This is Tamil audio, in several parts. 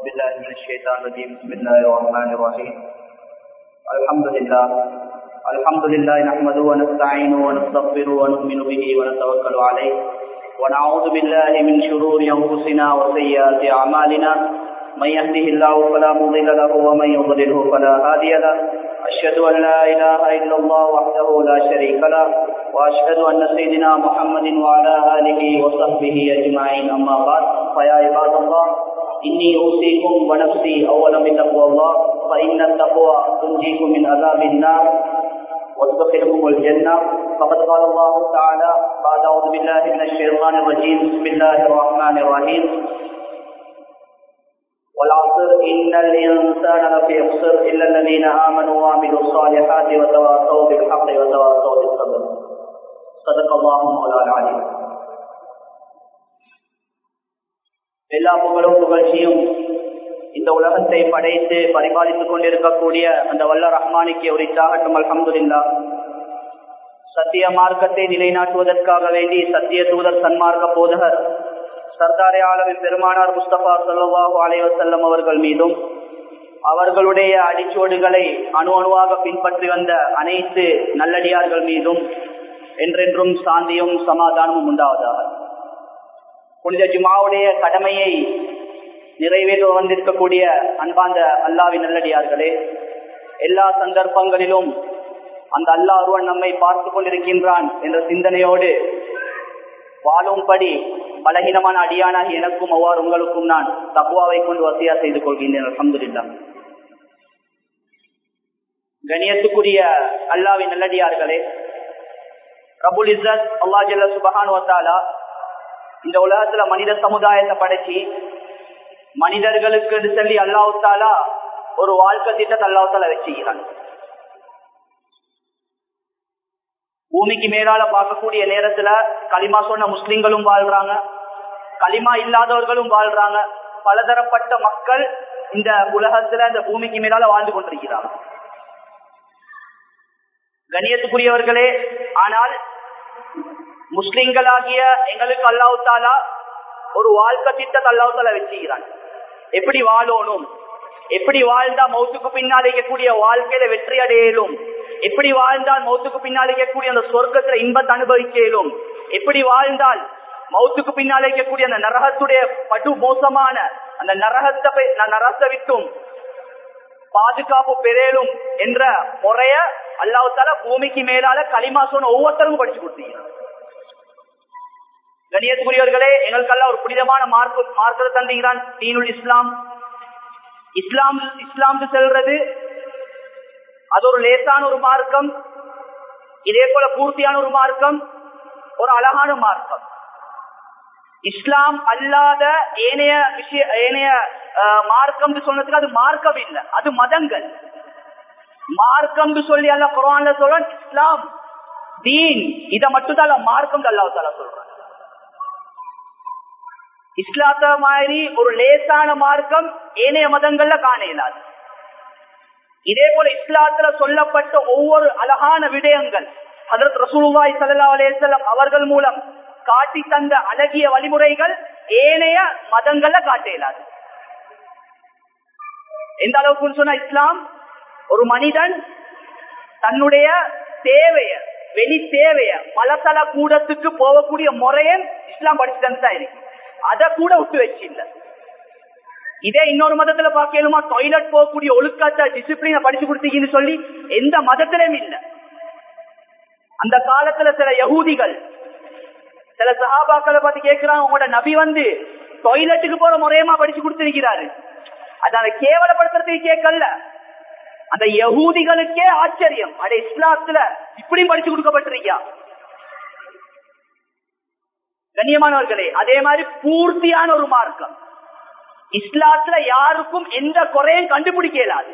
بالله من الشيطان الرجيم بسم الله الرحمن الرحيم الحمد لله الحمد لله نحمده ونستعينه ونستغفره ونؤمن به ونتوكل عليه ونعوذ بالله من شرور انفسنا وسيئات اعمالنا من يهده الله فلا مضل له ومن يضلله فلا هادي له أشهد أن لا إله إلا الله وحده لا شريك له وأشهد أن سيدنا محمد وعلى آله وصحبه أجمعين أما بعد فيا عباد الله إني أوصيكم ونفسي أولا بتقوى الله فإن التقوى تنجيكم من عذاب النار وتدخلكم الجنة فقد قال الله تعالى بعد أعوذ بالله من الشيطان الرجيم بسم الله الرحمن الرحيم والعصر إن الإنسان لفي خسر إلا الذين آمنوا وعملوا الصالحات وتواصوا بالحق وتواصوا بالصبر صدق الله مولانا العليم எல்லா புகழும் புகழ்ச்சியும் இந்த உலகத்தை படைத்து பரிபாலித்துக் கொண்டிருக்கக்கூடிய அந்த வல்ல ரஹ்மானிக்கு உரித்தாகட்டும் அல்ஹம்துலில்லா சத்திய மார்க்கத்தை நிலைநாட்டுவதற்காக வேண்டி சத்திய தூதர் சன்மார்க்க போதகர் சர்தாரே ஆலமின் பெருமானார் முஸ்தபா சல்லாஹூ அலைவசல்லம் அவர்கள் மீதும் அவர்களுடைய அடிச்சோடுகளை அணு அணுவாக பின்பற்றி வந்த அனைத்து நல்லடியார்கள் மீதும் என்றென்றும் சாந்தியும் சமாதானமும் உண்டாவதாக புனித ஜுமாவுடைய கடமையை நிறைவேற்ற வந்திருக்கக்கூடிய அன்பாந்த அல்லாவின் நல்லடியார்களே எல்லா சந்தர்ப்பங்களிலும் அந்த அல்லா ஒருவன் நம்மை பார்த்து கொண்டிருக்கின்றான் என்ற சிந்தனையோடு வாழும்படி பலகீனமான அடியானாகி எனக்கும் அவ்வாறு உங்களுக்கும் நான் தப்புவாவை கொண்டு வசதியா செய்து கொள்கின்றேன் அலமதுல்லா கணியத்துக்குரிய அல்லாவின் நல்லடியார்களே ரபுல் இசத் அல்லா ஜல்ல சுபஹான் வத்தாலா இந்த உலகத்துல மனித சமுதாயத்தை படைச்சி மனிதர்களுக்கு சொல்லி அல்லாஹு தாலா ஒரு வாழ்க்கை திட்டத்தை அல்லாஹு தாலா வச்சுக்கிறான் பூமிக்கு மேலால பார்க்கக்கூடிய நேரத்துல களிமா சொன்ன முஸ்லிம்களும் வாழ்றாங்க களிமா இல்லாதவர்களும் வாழ்றாங்க பலதரப்பட்ட மக்கள் இந்த உலகத்துல இந்த பூமிக்கு மேலால வாழ்ந்து கொண்டிருக்கிறாங்க கணியத்துக்குரியவர்களே ஆனால் முஸ்லிம்களாகிய எங்களுக்கு அல்லாஹு தாலா ஒரு வாழ்க்கை திட்டத்தை அல்லாஹு தாலா வச்சுக்கிறான் எப்படி வாழணும் எப்படி வாழ்ந்தா மௌத்துக்கு பின்னால் இருக்கக்கூடிய வாழ்க்கையில வெற்றி அடையலும் எப்படி வாழ்ந்தால் மௌத்துக்கு பின்னால் இருக்கக்கூடிய அந்த சொர்க்கத்துல இன்பத்தை அனுபவிக்கலும் எப்படி வாழ்ந்தால் மௌத்துக்கு பின்னால் இருக்கக்கூடிய அந்த நரகத்துடைய படு மோசமான அந்த நரகத்தை நரகத்தை விட்டும் பாதுகாப்பு பெறலும் என்ற முறைய அல்லாஹால பூமிக்கு மேலால களிமா சொன்ன ஒவ்வொருத்தருக்கும் படிச்சு கொடுத்தீங்க கணியத்துக்குரியவர்களே எங்களுக்கெல்லாம் ஒரு புனிதமான மார்க்க மார்க்கத்தை தந்துகிறான் தீனுல் இஸ்லாம் இஸ்லாம் இஸ்லாம் செல்றது அது ஒரு லேசான ஒரு மார்க்கம் இதே போல பூர்த்தியான ஒரு மார்க்கம் ஒரு அழகான மார்க்கம் இஸ்லாம் அல்லாத ஏனைய விஷய ஏனைய மார்க்கம் சொன்னதுக்கு அது மார்க்கம் இல்லை அது மதங்கள் மார்க்கம் சொல்லி அல்ல குரான்ல சொல்ற இஸ்லாம் தீன் இதை மட்டும் தான் மார்க்கம் அல்லாஹால சொல்ற இஸ்லாத்த மாதிரி ஒரு லேசான மார்க்கம் ஏனைய மதங்கள்ல காண இயலாது இதே போல இஸ்லாத்துல சொல்லப்பட்ட ஒவ்வொரு அழகான விடயங்கள் அதற்கு ரசூலுவாய் சல்லா அலேசல்லம் அவர்கள் மூலம் காட்டி தந்த அழகிய வழிமுறைகள் ஏனைய மதங்கள்ல காட்ட இயலாது எந்த அளவுக்கு சொன்ன இஸ்லாம் ஒரு மனிதன் தன்னுடைய தேவைய வெளி தேவைய மலத்தள கூடத்துக்கு போகக்கூடிய முறைய இஸ்லாம் படிச்சுட்டு தான் இருக்கு அதை கூட விட்டு வச்சு இல்லை இதே இன்னொரு மதத்துல பாக்கலுமா டாய்லெட் போகக்கூடிய ஒழுக்கத்தை டிசிப்ளின படிச்சு கொடுத்தீங்கன்னு சொல்லி எந்த மதத்திலும் இல்ல அந்த காலத்துல சில யகூதிகள் சில சகாபாக்களை பார்த்து கேட்கிறாங்க உங்களோட நபி வந்து டாய்லெட்டுக்கு போற முறையமா படிச்சு கொடுத்திருக்கிறாரு அது அதை கேவலப்படுத்துறதுக்கு கேட்கல அந்த யகூதிகளுக்கே ஆச்சரியம் அட இஸ்லாத்துல இப்படியும் படிச்சு கொடுக்கப்பட்டிருக்கியா கண்ணியமானவர்களே அதே மாதிரி பூர்த்தியான ஒரு மார்க்கம் இஸ்லாத்துல யாருக்கும் எந்த குறையும் கண்டுபிடிக்க இயலாது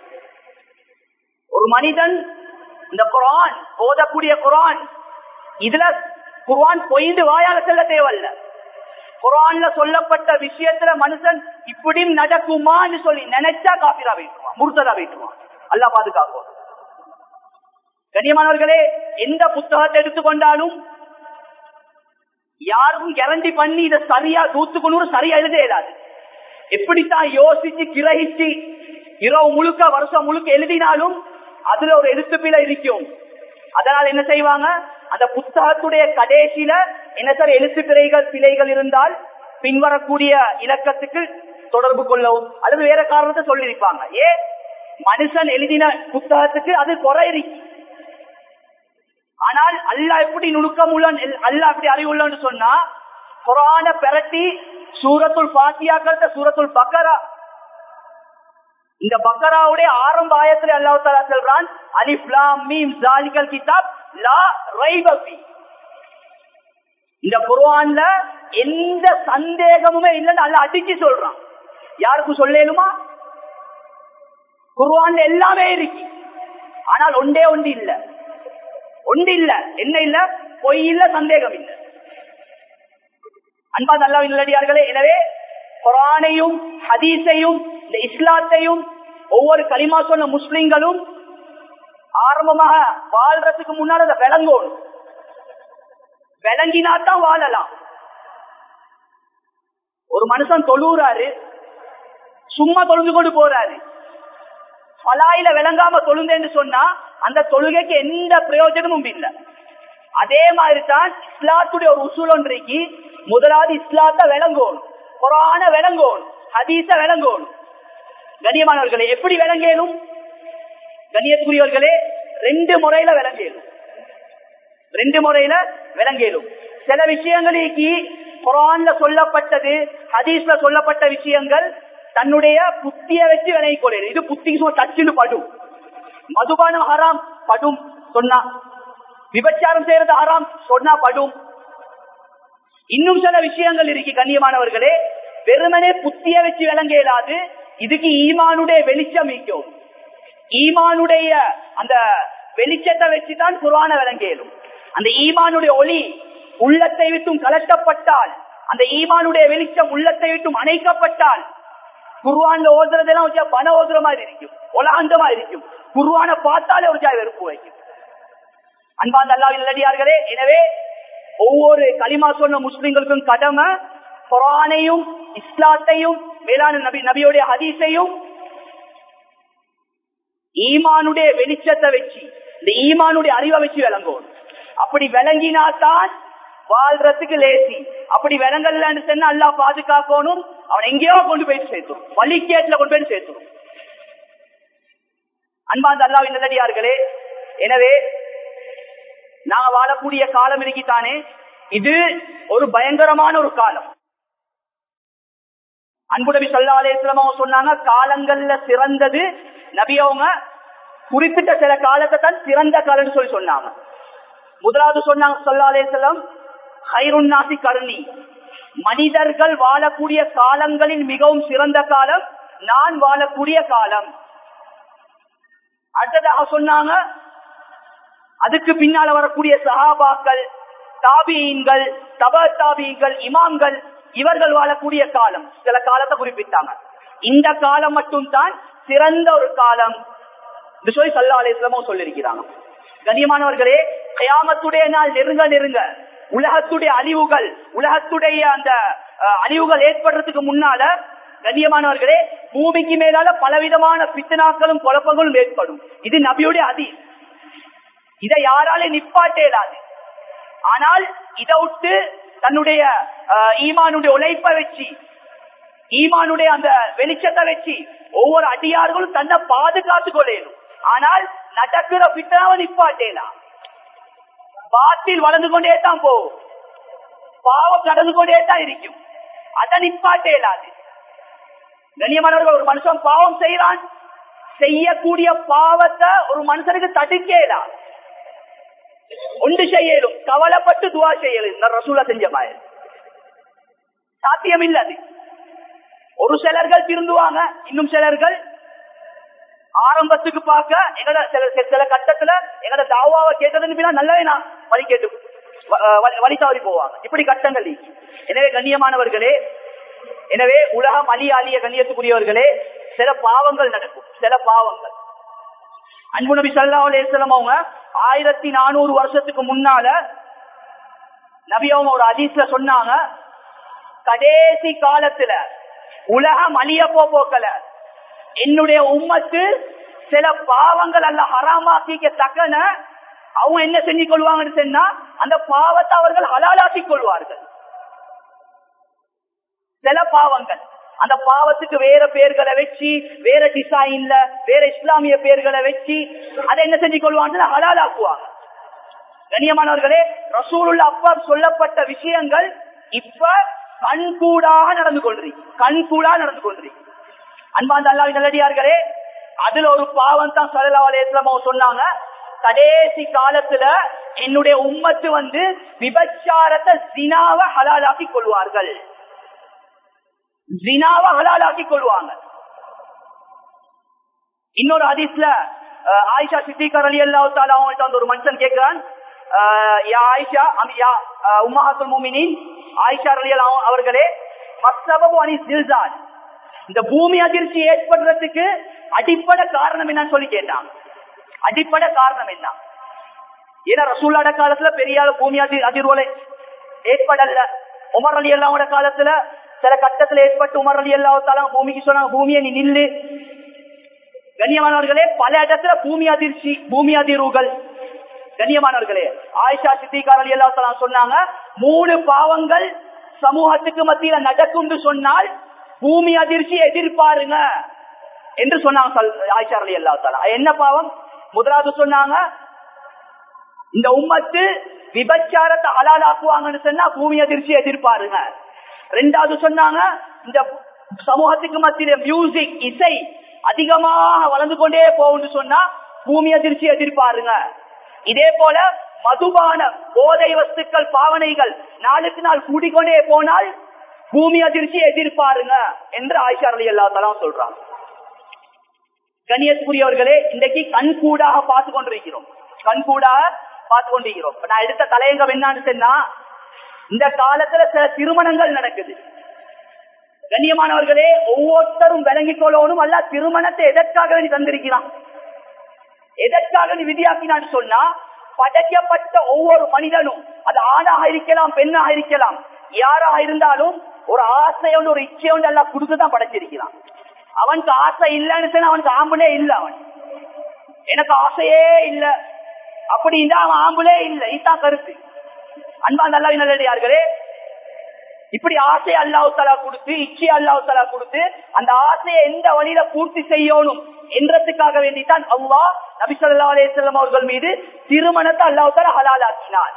ஒரு மனிதன் இந்த குரான் ஓதக்கூடிய குரான் இதுல குரான் பொய்ந்து வாயால செல்ல தேவையில்ல குரான்ல சொல்லப்பட்ட விஷயத்துல மனுஷன் இப்படியும் நடக்குமான்னு சொல்லி நினைச்சா காப்பிரா வைட்டுவான் முருத்ததா வைட்டுவான் அல்லா பாதுகாக்கும் கண்ணியமானவர்களே எந்த புத்தகத்தை எடுத்துக்கொண்டாலும் யாருக்கும் கேரண்டி பண்ணி இதை சரியா நூத்துக்கு நூறு சரியா எழுத இயலாது எப்படித்தான் யோசிச்சு கிரகிச்சு இரவு முழுக்க வருஷம் முழுக்க எழுதினாலும் அதுல ஒரு எழுத்துப்பிழை இருக்கும் அதனால் என்ன செய்வாங்க அந்த புத்தகத்துடைய கடைசியில என்ன சார் எழுத்து பிழைகள் பிழைகள் இருந்தால் பின்வரக்கூடிய இலக்கத்துக்கு தொடர்பு கொள்ளவும் அல்லது வேற காரணத்தை சொல்லியிருப்பாங்க ஏ மனுஷன் எழுதின புத்தகத்துக்கு அது குறை இருக்கு ஆனால் அல்லாஹ் எப்படி நுணுக்கம் உள்ள அல்லாஹ் எப்படி அறிவுள்ளன்னு சொன்னா குரான பெரட்டி சூரத்துல் பாத்தியாக்கள் சூரத்துல் பக்கரா இந்த பக்கராவுடைய ஆரம்ப ஆயத்துல அல்லாஹ் தாலா சொல்றான் அலிஃப்லாம் மீம் ஜாலிகல் கிதாப் லா ரைபி இந்த குர்ஆன்ல எந்த சந்தேகமுமே இல்லைன்னு அல்ல அடிச்சு சொல்றான் யாருக்கும் சொல்லலுமா குர்ஆன்ல எல்லாமே இருக்கு ஆனால் ஒன்றே ஒன்று இல்ல ஒன்று இல்ல என்ன இல்ல பொய் இல்ல சந்தேகம் இல்ல அன்பா நல்லாவின் நல்லடியார்களே எனவே குரானையும் ஹதீஸையும் இந்த இஸ்லாத்தையும் ஒவ்வொரு களிமா சொன்ன முஸ்லிம்களும் ஆரம்பமாக வாழ்றதுக்கு முன்னால் அதை விளங்கணும் விளங்கினாத்தான் வாழலாம் ஒரு மனுஷன் தொழுறாரு சும்மா தொழுந்து கொண்டு போறாரு பலாயில விளங்காம தொழுந்தேன்னு சொன்னா அந்த தொழுகைக்கு எந்த பிரயோஜனமும் இல்லை அதே மாதிரி தான் இஸ்லாத்துடைய ஒரு உசூல் ஒன்றைக்கு முதலாவது இஸ்லாத்த விளங்கணும் குரான விளங்கணும் ஹதீச விளங்கணும் கண்ணியமானவர்களே எப்படி விளங்கேனும் கண்ணியத்துக்குரியவர்களே ரெண்டு முறையில விளங்கேனும் ரெண்டு முறையில விளங்கேலும் சில விஷயங்களுக்கு குரான்ல சொல்லப்பட்டது ஹதீஸ்ல சொல்லப்பட்ட விஷயங்கள் தன்னுடைய புத்திய வச்சு விலகி கொள்ளும் இது புத்தி டச்சுன்னு படும் மதுபானம் ஹராம் படும் சொன்னா விபச்சாரம் செய்யறது ஹராம் சொன்னா படும் இன்னும் சில விஷயங்கள் இருக்கு கண்ணியமானவர்களே வெறுமனே புத்திய வச்சு விளங்க இயலாது இதுக்கு ஈமானுடைய வெளிச்சம் மிக்கும் ஈமானுடைய அந்த வெளிச்சத்தை வச்சுதான் குரான விளங்கேலும் அந்த ஈமானுடைய ஒளி உள்ளத்தை விட்டும் கலட்டப்பட்டால் அந்த ஈமானுடைய வெளிச்சம் உள்ளத்தை விட்டும் அணைக்கப்பட்டால் குருவான்ல ஓதுறதெல்லாம் வச்சா பண ஓதுற மாதிரி இருக்கும் ஒலாந்தமா இருக்கும் குருவான பார்த்தாலே ஒரு ஜாய் வெறுப்பு வைக்கும் அன்பாந்த அல்லாவின் நல்லடியார்களே எனவே ஒவ்வொரு களிமா சொன்ன முஸ்லிம்களுக்கும் கடமை குரானையும் இஸ்லாத்தையும் மேலான நபி நபியுடைய ஹதீஸையும் ஈமானுடைய வெளிச்சத்தை வச்சு இந்த ஈமானுடைய அறிவை வச்சு விளங்கும் அப்படி விளங்கினாதான் வாழ்றதுக்கு லேசி அப்படி விளங்கலன்னு சொன்னா அல்லா பாதுகாக்கணும் அவன் எங்கேயோ கொண்டு போயிட்டு சேர்த்துரும் வழிகேட்டுல கொண்டு போயிட்டு சேர்த்துரும் அன்பாந்த அல்லாவின் நல்லடியார்களே எனவே நாங்க வாழக்கூடிய காலம் இருக்கித்தானே இது ஒரு பயங்கரமான ஒரு காலம் அன்புடவி சல்லா அலேஸ்லம் அவங்க சொன்னாங்க காலங்கள்ல சிறந்தது நபி அவங்க குறிப்பிட்ட சில காலத்தை தான் சிறந்த காலம் சொல்லி சொன்னாங்க முதலாவது சொன்னாங்க சொல்லா அலேஸ்லம் ஹைருன்னாசி கருணி மனிதர்கள் வாழக்கூடிய காலங்களில் மிகவும் சிறந்த காலம் நான் வாழக்கூடிய காலம் அடுத்ததாக சொன்னாங்க அதுக்கு பின்னால வரக்கூடிய சஹாபாக்கள் தாபியீன்கள் தப தாபியீன்கள் இமாம்கள் இவர்கள் வாழக்கூடிய காலம் சில காலத்தை குறிப்பிட்டாங்க இந்த காலம் மட்டும் தான் சிறந்த ஒரு காலம் சொல்லி சல்லா அலிஸ்லமும் சொல்லியிருக்கிறாங்க கண்ணியமானவர்களே கயாமத்துடைய நாள் நெருங்க நெருங்க உலகத்துடைய அழிவுகள் உலகத்துடைய அந்த அழிவுகள் ஏற்படுறதுக்கு முன்னால கண்ணியமானவர்களே பூமிக்கு மேலால பலவிதமான பித்தனாக்களும் குழப்பங்களும் ஏற்படும் இது நபியுடைய அதி இதை யாராலே நிப்பாட்டேலாது ஆனால் இதை விட்டு தன்னுடைய ஈமானுடைய உழைப்பை வச்சு ஈமானுடைய அந்த வெளிச்சத்தை வச்சு ஒவ்வொரு அடியார்களும் தன்னை பாதுகாத்துக் கொள்ளையும் ஆனால் நடக்கிற பித்தனாவை நிப்பாட்டேலாம் பாத்தில் வளர்ந்து கொண்டே தான் போகும் பாவம் நடந்து கொண்டே தான் இருக்கும் அதை நிப்பாட்டே இல்லாது கண்ணியமானவர்கள் ஒரு மனுஷன் பாவம் செய்யறான் செய்யக்கூடிய பாவத்தை ஒரு மனுஷனுக்கு தடுக்கேலாம் ஒன்று செய்யலும் கவலைப்பட்டு துவா செய்யலும் இந்த ரசூலா செஞ்ச மாதிரி சாத்தியம் இல்ல அது ஒரு சிலர்கள் திருந்துவாங்க இன்னும் சிலர்கள் ஆரம்பத்துக்கு பார்க்க எங்கட சில சில கட்டத்துல எங்கட தாவாவை கேட்டதுன்னு நல்லாவே நான் வழி கேட்டு வழி தவறி போவாங்க இப்படி கட்டங்கள் எனவே கண்ணியமானவர்களே எனவே உலகம் அழிய அழிய கண்ணியத்துக்குரியவர்களே சில பாவங்கள் நடக்கும் சில பாவங்கள் அன்பு நபி சல்லா அலேஸ்லம் அவங்க ஆயிரத்தி நானூறு வருஷத்துக்கு முன்னால நபி அவங்க ஒரு அதிசல சொன்னாங்க கடைசி காலத்துல உலகம் அழிய போக்கல என்னுடைய உம்மத்து சில பாவங்கள் அல்ல ஹராமாக்கிக்க தக்கன அவங்க என்ன செஞ்சு கொள்வாங்கன்னு சொன்னா அந்த பாவத்தை அவர்கள் ஹலாலாக்கிக் கொள்வார்கள் சில பாவங்கள் அந்த பாவத்துக்கு வேற பேர்களை வச்சு வேற டிசைன்ல வேற இஸ்லாமிய பேர்களை வச்சு அதை என்ன செஞ்சு கொள்வாங்க ஹலாலாக்குவாங்க கண்ணியமானவர்களே ரசூலுள்ள அப்பா சொல்லப்பட்ட விஷயங்கள் இப்ப கண்கூடாக நடந்து கொள்றீங்க கண்கூடாக நடந்து கொள்றீங்க அன்பாந்த அல்லாவின் நல்லடியார்களே அதுல ஒரு பாவம் தான் சலலாவலேஸ்லமோ சொன்னாங்க கடைசி காலத்துல என்னுடைய உம்மத்து வந்து விபச்சாரத்தை ஜினாவ ஹலாலாக்கி கொள்வார்கள் ஜினாவ ஹலாலாக்கி கொள்வாங்க இன்னொரு ஹதீஸ்ல அஹ், ஆயிஷா சித்திகர் அலி அல்லா அவங்கள்ட்ட வந்து ஒரு மனுஷன் கேட்கிறான் அஹ், யா ஆயிஷா அம் யா அஹ், உம்மஹாத்துல் முஃமினீன் ஆயிஷா அலி அல்லாஹ் அவர்களே மஸ்ஸபபு அனி ஜில்சால் இந்த பூமி அதிர்ச்சி ஏற்படுறதுக்கு அடிப்படை காரணம் என்னன்னு சொல்லி கேட்டான் அடிப்படை காரணம் என்ன ஏன்னா ரசூல்லாட காலத்துல பெரிய அளவு பூமி அதி அதிர்வலை ஏற்படல உமர் அலி அல்லாவோட காலத்துல சில கட்டத்துல ஏற்பட்டு உமர் அலி அல்லாத்தாலும் பூமிக்கு சொன்னாங்க பூமியை நீ நில்லு கண்ணியமானவர்களே பல இடத்துல பூமி அதிர்ச்சி பூமி அதிர்வுகள் கண்ணியமானவர்களே ஆயிஷா சித்திகார் அலி அல்லா சொன்னாங்க மூணு பாவங்கள் சமூகத்துக்கு மத்தியில நடக்கும்னு சொன்னால் பூமி அதிர்ச்சி எதிர்பாருங்க என்று சொன்னாங்க சல்- ஆயிஷா அலி அல்லா என்ன பாவம் முதலாவது சொன்னாங்க இந்த உம்மத்து விபச்சாரத்தை ஹலாலாக்குவாங்கன்னு சொன்னா பூமி அதிர்ச்சி எதிர்பாருங்க ரெண்டாவது சொன்னாங்க இந்த சமூகத்துக்கு மத்தியில மியூசிக் இசை அதிகமாக வளர்ந்து கொண்டே போகும்னு சொன்னா பூமி அதிர்ச்சி எதிர்பாருங்க இதே போல மதுபான போதை வஸ்துக்கள் பாவனைகள் நாளுக்கு நாள் கூடிக்கொண்டே போனால் பூமி அதிர்ச்சி எதிர்பாருங்க என்று ஆயிஷா அலி அல்லா தலாம் சொல்றாங்க கண்ணியத்துக்குரியவர்களே இன்றைக்கு கண்கூடாக பார்த்து கொண்டிருக்கிறோம் கண்கூடாக பார்த்து கொண்டிருக்கிறோம் இப்ப நான் எடுத்த தலையங்கம் என்னன்னு சொன்னா இந்த காலத்துல சில திருமணங்கள் நடக்குது கண்ணியமானவர்களே ஒவ்வொருத்தரும் விளங்கிக் கொள்ளணும் அல்ல திருமணத்தை எதற்காக வேண்டி தந்திருக்கிறான் எதற்காக நீ விதியாக்கினான்னு சொன்னா படைக்கப்பட்ட ஒவ்வொரு மனிதனும் அது ஆணாக இருக்கலாம் பெண்ணாக இருக்கலாம் யாராக இருந்தாலும் ஒரு ஆசையோடு ஒரு இச்சையோடு எல்லாம் கொடுத்துதான் படைச்சிருக்கிறான் அவனுக்கு ஆசை இல்லைன்னு சொன்னா அவனுக்கு ஆம்பளே இல்ல அவன் எனக்கு ஆசையே இல்ல அப்படி இருந்தா அவன் ஆம்பளே இல்ல இதுதான் கருத்து அன்பா நல்லா நல்லடியார்களே இப்படி ஆசை அல்லாஹ் தலா கொடுத்து இச்சை அல்லாஹ் தலா கொடுத்து அந்த ஆசையை எந்த வழியில பூர்த்தி செய்யணும் என்றதுக்காக வேண்டித்தான் அல்லாஹ் நபி ஸல்லல்லாஹு அலைஹி வஸல்லம் அவர்கள் மீது திருமணத்தை அல்லாஹ் தலா ஹலாலாக்கினார்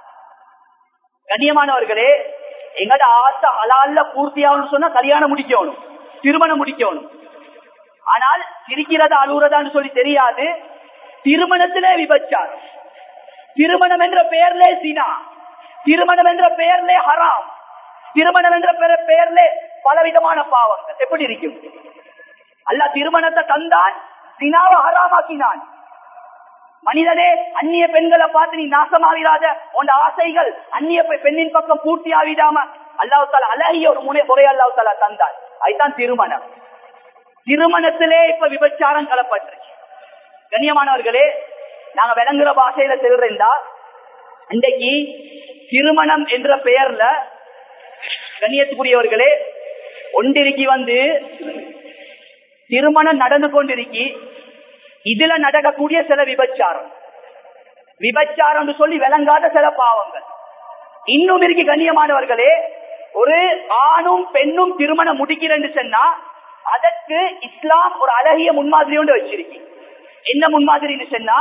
கண்ணியமானவர்களே எங்கட ஆசை ஹலால்ல பூர்த்தி ஆகணும்னு சொன்னா கல்யாணம் முடிக்கணும் திருமணம் முடிக்கணும் ஆனால் சிரிக்கிறதா அழுகுறதான்னு சொல்லி தெரியாது திருமணத்திலே விபச்சார் திருமணம் என்ற பெயர்லே சினா திருமணம் என்ற பெயர்லே ஹராம் திருமணம் என்ற பெயர்- பெயர்லே பலவிதமான பாவங்கள் எப்படி இருக்கும் அல்லாஹ் திருமணத்தை தந்தான் சினாவை ஹராமாக்கினான் மனிதனே அந்நிய பெண்களை பார்த்து நீ நாசமாகிறாத உன் ஆசைகள் அந்நிய பெ- பெண்ணின் பக்கம் பூர்த்தி ஆகிடாம அல்லாஹ் தாலா அழகிய ஒரு முனை முறை அல்லாஹ் தாலா தந்தான் அதுதான் திருமணம் திருமணத்திலே இப்ப விபச்சாரம் கலப்பட்டுருச்சு கண்ணியமானவர்களே நாங்க விளங்குற பாஷையில செல்றா இன்றைக்கு திருமணம் என்ற பெயர்ல கண்ணியத்துக்குரியவர்களே ஒன்றிருக்கி வந்து திருமணம் நடந்து கொண்டிருக்கி இதுல நடக்கக்கூடிய சில விபச்சாரம் விபச்சாரம் சொல்லி விளங்காத சில பாவங்கள் இன்னும் இருக்கு கண்ணியமானவர்களே ஒரு ஆணும் பெண்ணும் திருமணம் முடிக்கிறேன்னு சொன்னா அதற்கு இஸ்லாம் ஒரு அழகிய முன்மாதிரி ஒன்று வச்சிருக்கு என்ன முன்மாதிரின்னு சொன்னா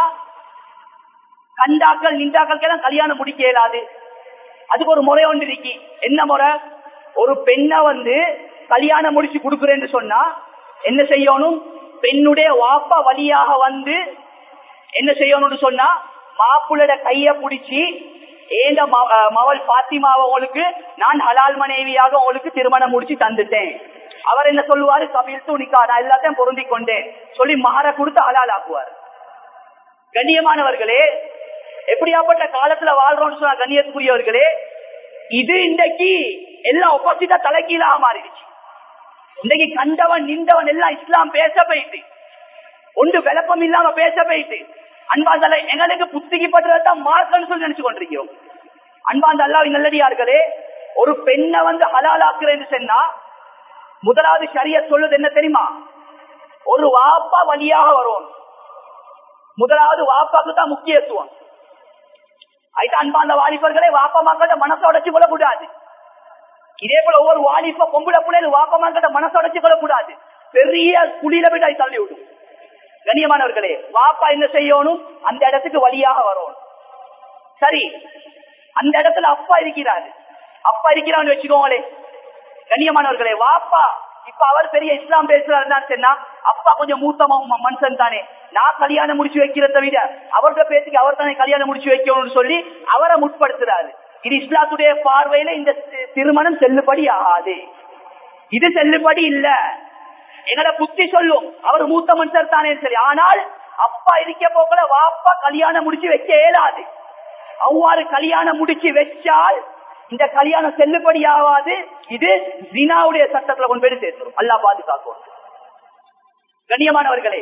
கண்டாக்கள் நின்றாக்கள் கல்யாணம் முடிக்க இயலாது அதுக்கு ஒரு முறை ஒன்று இருக்கு என்ன முறை ஒரு பெண்ணை வந்து கல்யாணம் முடிச்சு கொடுக்குறேன்னு சொன்னா என்ன செய்யணும் பெண்ணுடைய வாப்பா வழியாக வந்து என்ன செய்யணும்னு சொன்னா மாப்பிள்ளோட கைய பிடிச்சி ஏந்த ம- அஹ் மவள் பாத்திமாவை உங்களுக்கு நான் ஹலால் மனைவியாக உங்களுக்கு திருமணம் முடிச்சு தந்துட்டேன் அவர் என்ன சொல்லுவாரு கபில் துணிக்கா நான் எல்லாத்தையும் பொருந்தி கொண்டேன் சொல்லி மகர கொடுத்து ஹலால் ஆக்குவார் கண்ணியமானவர்களே எப்படியாப்பட்ட காலத்துல வாழ்றோம்னு சொன்ன கண்ணியத்துக்குரியவர்களே இது இன்றைக்கு எல்லாம் ஒப்போசிட்டா தலைகீழாக மாறிடுச்சு இன்றைக்கு கண்டவன் நின்றவன் எல்லாம் இஸ்லாம் பேச போயிட்டு ஒன்று விளப்பம் இல்லாம பேச போயிட்டு அன்பாந்தலை எங்களுக்கு புத்திக்கு பட்டுறதான் மார்க்கன்னு சொல்லி நினைச்சு கொண்டிருக்கிறோம் அன்பாந்த அல்லாவின் நல்லடியார்களே ஒரு பெண்ணை வந்து ஹலாலாக்குறேன்னு சொன்னா முதலாவது சரிய சொல்லுது என்ன தெரியுமா ஒரு வாப்பா வழியாக வரும் முதலாவது வாப்பாக்கு தான் முக்கியத்துவம் அதுக்கு அன்பாந்த வாலிபர்களே வாப்பா மக்கள்கிட்ட மனசை உடைச்சு கொள்ளக்கூடாது இதே போல ஒவ்வொரு வாலிப பொம்பளை பிள்ளைகள் வாப்பா மக்கள்கிட்ட மனசை உடைச்சு கொள்ளக்கூடாது பெரிய குழியில போய் அதை தள்ளி விடும் கண்ணியமானவர்களே வாப்பா என்ன செய்யணும் அந்த இடத்துக்கு வழியாக வரணும் சரி அந்த இடத்துல அப்பா இருக்கிறாரு அப்பா இருக்கிறான்னு வச்சுக்கோங்களே கண்ணியமானவர்களே வாப்பா இப்ப அவர் பெரிய இஸ்லாம் பேசுறாருன்னு சொன்னா அப்பா கொஞ்சம் மூத்த ம- மனுஷன் தானே நான் கல்யாணம் முடிச்சு வைக்கிறத விட அவர்கிட்ட பேசிக்கு அவர் தானே கல்யாணம் முடிச்சு வைக்கணும்னு சொல்லி அவரை முற்படுத்துறாரு இது இஸ்லாத்துடைய பார்வையில இந்த தி- திருமணம் செல்லுபடி ஆகாது இது செல்லுபடி இல்ல எங்கட புத்தி சொல்லும் அவர் மூத்த மனுஷர் தானே சரி ஆனால் அப்பா இருக்க போக்கல வாப்பா கல்யாணம் முடிச்சு வைக்க இயலாது அவ்வாறு கல்யாணம் முடிச்சு வச்சால் இந்த கல்யாணம் செல்லுபடி ஆகாது இது ஜினாவுடைய சட்டத்துல கொண்டு போய் சேர்த்துரும் அல்லா பாதுகாக்கும் கண்ணியமானவர்களே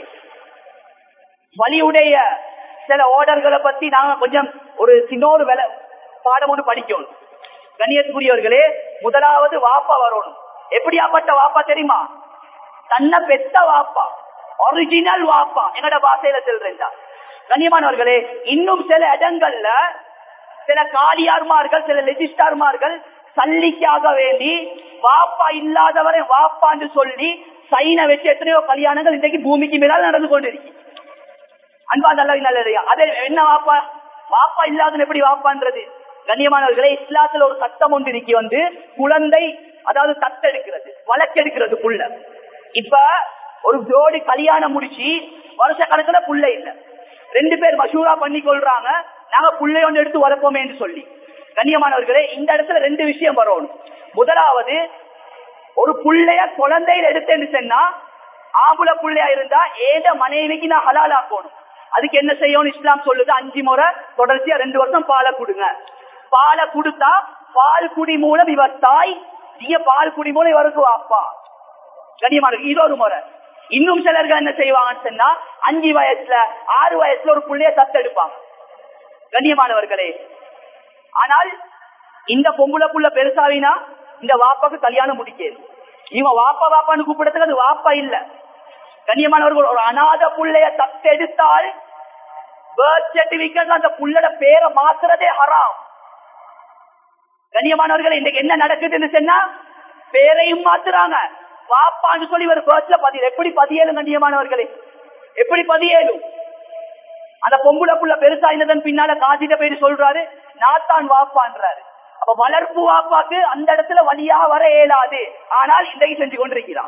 வலியுடைய சில ஆர்டர்களை பத்தி நாங்க கொஞ்சம் ஒரு சின்னோரு வேலை பாடம் ஒன்று படிக்கணும் கண்ணியத்துக்குரியவர்களே முதலாவது வாப்பா வரணும் எப்படியாப்பட்ட வாப்பா தெரியுமா தன்னை பெத்த வாப்பா ஒரிஜினல் வாப்பா என்னோட பாசையில சொல்றேன் கண்ணியமானவர்களே இன்னும் சில இடங்கள்ல சில காலியார்மார்கள் சில லெஜிஸ்டார்மார்கள் சல்லிக்காக வேண்டி வாப்பா இல்லாதவரை வாப்பான்னு சொல்லி சைனை வச்சு எத்தனையோ கல்யாணங்கள் இன்றைக்கு பூமிக்கு மேலால் நடந்து கொண்டிருக்கு அன்பா நல்ல நல்லதையா அது என்ன வாப்பா வாப்பா இல்லாத எப்படி வாப்பான்றது கண்ணியமானவர்களே இஸ்லாத்துல ஒரு சட்டம் ஒன்று இன்னைக்கு வந்து குழந்தை அதாவது தத்தெடுக்கிறது வழக்கெடுக்கிறது புள்ள இப்ப ஒரு ஜோடி கல்யாணம் முடிச்சு வருஷ கணக்குல புள்ள இல்ல ரெண்டு பேர் மசூரா பண்ணி கொள்றாங்க நாங்க புள்ளை ஒன்று எடுத்து வளர்ப்போமே என்று சொல்லி கண்ணியமானவர்களே இந்த இடத்துல ரெண்டு விஷயம் வரணும் முதலாவது ஒரு புள்ளைய குழந்தையில எடுத்தேன்னு சொன்னா ஆம்புல புள்ளையா இருந்தா ஏத மனைவிக்கு நான் ஹலால் ஆக்கணும் அதுக்கு என்ன செய்யணும் இஸ்லாம் சொல்லுது அஞ்சு முறை தொடர்ச்சியா ரெண்டு வருஷம் பாலை கொடுங்க பாலை கொடுத்தா பால் குடி மூலம் இவர் தாய் நீங்க பால் குடி மூலம் இவருக்கு அப்பா கண்ணியமான இது ஒரு முறை இன்னும் சிலர்கள் என்ன செய்வாங்கன்னு சொன்னா அஞ்சு வயசுல ஆறு வயசுல ஒரு புள்ளைய தத்தெடுப்பாங்க கண்ணியமானவர்களே ஆனால் இந்த பொம்பளை புள்ள பெருசாவினா இந்த வாப்பாக்கு கல்யாணம் முடிக்கது இவன் வாப்பா வாப்பான்னு கூப்பிடறதுக்கு அது வாப்பா இல்ல கண்ணியமானவர்கள் ஒரு அநாத புள்ளைய தத்தெடுத்தால் பர்த் சர்டிபிகேட் அந்த புள்ளட பேரை மாத்துறதே ஹராம் கண்ணியமானவர்கள் இன்னைக்கு என்ன நடக்குதுன்னு சொன்னா பேரையும் மாத்துறாங்க வாப்பான்னு சொல்லி ஒரு பர்த்ல பதியல் எப்படி பதியலும் கண்ணியமானவர்களே எப்படி பதியலும் அந்த பொம்புல புள்ள பெருசாயினதன் பின்னால காசிட்ட போயிட்டு சொல்றாரு நாத்தான் வாப்பான்றாரு அப்ப வளர்ப்பு வாப்பாக்கு அந்த இடத்துல வழியா வர இயலாது ஆனால் இன்றைக்கு செஞ்சு கொண்டிருக்கிறான்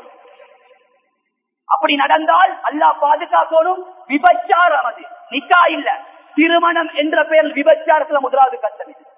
அப்படி நடந்தால் அல்லாஹ் பாதுகாக்கணும் விபச்சாரம் அது நிக்கா இல்ல திருமணம் என்ற பெயர் விபச்சாரத்துல முதலாவது கஷ்டம் இது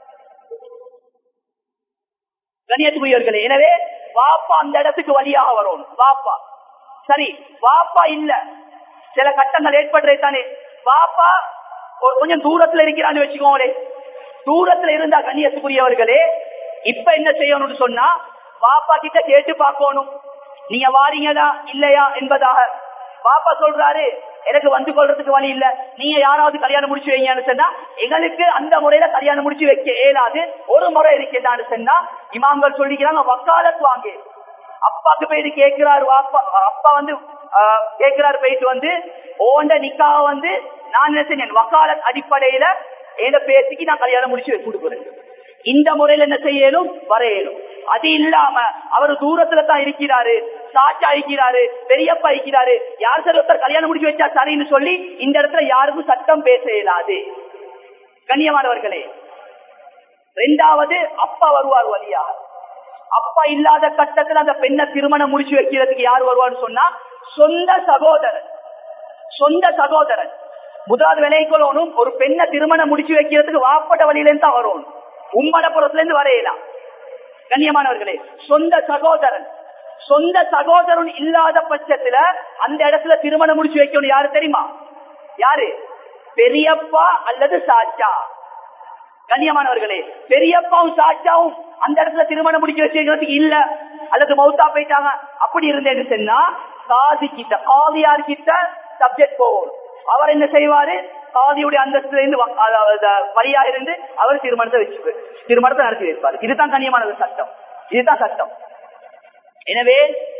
கண்ணியத்துக்குரியவர்களே எனவே வாப்பா அந்த இடத்துக்கு வழியாக வரும் வாப்பா சரி வாப்பா இல்ல சில கட்டங்கள் ஏற்படுறே தானே வாப்பா ஒரு கொஞ்சம் தூரத்துல இருக்கிறான்னு வச்சுக்கோங்களே தூரத்துல இருந்தா கண்ணியத்துக்குரியவர்களே இப்ப என்ன செய்யணும்னு சொன்னா வாப்பா கிட்ட கேட்டு பார்க்கணும் நீங்க வாரீங்களா இல்லையா என்பதாக பாப்பா சொல்றாரு எனக்கு வந்து கொள்றதுக்கு வழி இல்ல நீங்க யாராவது கல்யாணம் முடிச்சு வைங்கன்னு சொன்னா எங்களுக்கு அந்த முறையில கல்யாணம் முடிச்சு வைக்க இயலாது ஒரு முறை இருக்கிறான்னு சொன்னா இமாம்கள் சொல்லிக்கிறாங்க வக்காலத் வாங்க அப்பாக்கு போயிட்டு கேட்கிறாரு அப்பா அப்பா வந்து ஆஹ், கேட்கிறாரு போயிட்டு வந்து ஓண்ட நிக்காக வந்து நான் என்ன செஞ்சேன் வக்காலத் அடிப்படையில எந்த பேசிக்கு நான் கல்யாணம் முடிச்சு வச்சு கொடுக்குறேன் இந்த முறையில என்ன செய்யணும் வரையணும் அது இல்லாம அவர் தூரத்துல தான் இருக்கிறாரு சாட்சா இருக்கிறாரு பெரியப்பா இருக்கிறாரு யார் சார் ஒருத்தர் கல்யாணம் முடிச்சு வச்சா சரின்னு சொல்லி இந்த இடத்துல யாருக்கும் சட்டம் பேச இயலாது கண்ணியமானவர்களே ரெண்டாவது அப்பா வருவார் வழியா அப்பா இல்லாத கட்டத்துல அந்த பெண்ணை திருமணம் முடிச்சு வைக்கிறதுக்கு யார் வருவான்னு சொன்னா சொந்த சகோதரன் சொந்த சகோதரன் முதலாவது விலைக்கொள்ளணும் ஒரு பெண்ணை திருமணம் முடிச்சு வைக்கிறதுக்கு வாப்பட்ட வழியில இருந்து தான் வரணும் உம்மட புறத்துல இருந்து வரையலாம் கண்ணியமானவர்களே சொந்த சகோதரன் சொந்த சகோதரன் இல்லாத பட்சத்துல அந்த இடத்துல திருமணம் முடிச்சு வைக்கணும் யாரு தெரியுமா யாரு பெரியப்பா அல்லது சாச்சா கண்ணியமானவர்களே பெரியப்பாவும் சாச்சாவும் அந்த இடத்துல திருமணம் முடிச்சு வச்சுக்கிறதுக்கு இல்ல அல்லது மௌத்தா போயிட்டாங்க அப்படி இருந்தேன்னு சொன்னா காதி கிட்ட காதியார் கிட்ட சப்ஜெக்ட் போகும் அவர் என்ன செய்வாரு காதியுடைய அந்தஸ்துல இருந்து வ- அதாவது வழியா இருந்து அவர் திருமணத்தை வச்சு திருமணத்தை நடத்தி வைப்பார் இதுதான் கண்ணியமான சட்டம் இதுதான் சட்டம் எனவே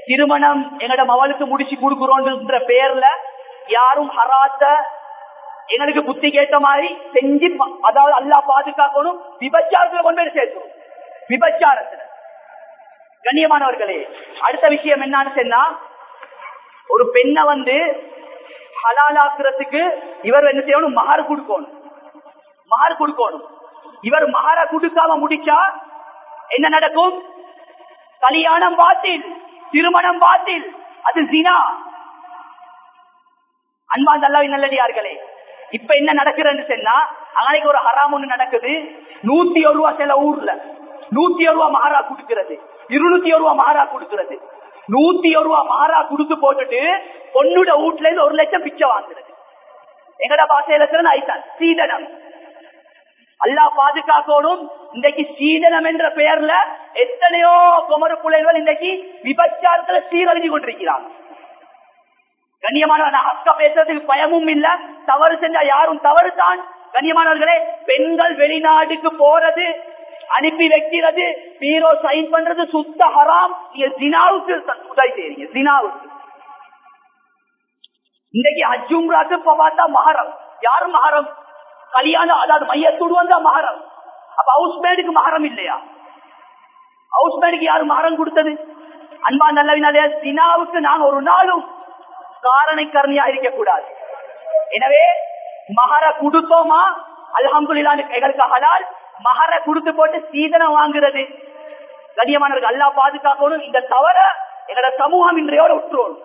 திருமணம் எங்கட மவளுக்கு முடிச்சு கொடுக்கிறோன்ற பேர்ல யாரும் ஹராத்த எங்களுக்கு புத்தி கேட்ட மாதிரி செஞ்சு ப- அதாவது அல்லா பாதுகாக்கணும் விபச்சாரத்துல கொண்டு போய் சேர்க்கணும் விபச்சாரத்துல கண்ணியமானவர்களே அடுத்த விஷயம் என்னன்னு சொன்னா ஒரு பெண்ணை வந்து ஹலாலாக்குறதுக்கு இவர் என்ன செய்யணும் மகார் கொடுக்கணும் மகார் கொடுக்கணும் இவர் மகார கொடுக்காம முடிச்சா என்ன நடக்கும் கல்யாணம் பாத்தில் திருமணம் பாத்தில் அது ஜினா அன்பாந்த அல்லாவின் நல்லடியார்களே இப்ப என்ன நடக்குதுன்னு சொன்னா அன்னைக்கு ஒரு ஹராம் ஒண்ணு நடக்குது நூத்தி ஒரு ரூபா சில ஊர்ல நூத்தி ஒரு ரூபா மகாரா கொடுக்கிறது இருநூத்தி ஒரு ரூபா மகாரா கொடுக்கிறது நூத்தி ஒரு ரூபா மகாரா கொடுத்து போட்டுட்டு பொண்ணுட வீட்டுல இருந்து ஒரு லட்சம் பிச்சை வாங்குறது எங்கட பாசையில இருக்கிற ஐத்தான் சீதனம் அல்லாஹ் பாதுகாக்கணும் இன்றைக்கு சீதனம் என்ற பெயர்ல எத்தனையோ குமர பிள்ளைகள் இன்றைக்கு விபச்சாரத்துல சீரழிஞ்சு கொண்டிருக்கிறாங்க கண்ணியமானவன் அக்கா பேசுறதுக்கு பயமும் இல்ல தவறு செஞ்சா யாரும் தவறு தான் கண்ணியமானவர்களே பெண்கள் வெளிநாட்டுக்கு போறது அனுப்பி வைக்கிறது பீரோ சைன் பண்றது சுத்த ஹராம் நீங்க ஜினாவுக்கு உதவி செய்றீங்க ஜினாவுக்கு இன்னைக்கு அஜும்ராக்கு இப்ப பார்த்தா மகரம் யாரும் மகரம் கல்யாணம் அதாவது மையத்தோடு வந்தா மகரம் அப்ப ஹவுஸ் மேடுக்கு மகரம் இல்லையா ஹவுஸ் மேடுக்கு யாரும் மகரம் கொடுத்தது அன்பா நல்லவினாலே தினாவுக்கு நாங்க ஒரு நாளும் காரணை கருணியா இருக்க கூடாது எனவே மகர கொடுத்தோமா அல்ஹம்துலில்லா எங்களுக்கு ஹலால் மகர கொடுத்து போட்டு சீதனம் வாங்குறது கண்ணியமானவர்கள் அல்லா பாதுகாக்கணும் இந்த தவற எங்களோட சமூகம் இன்றையோட விட்டுருவோம்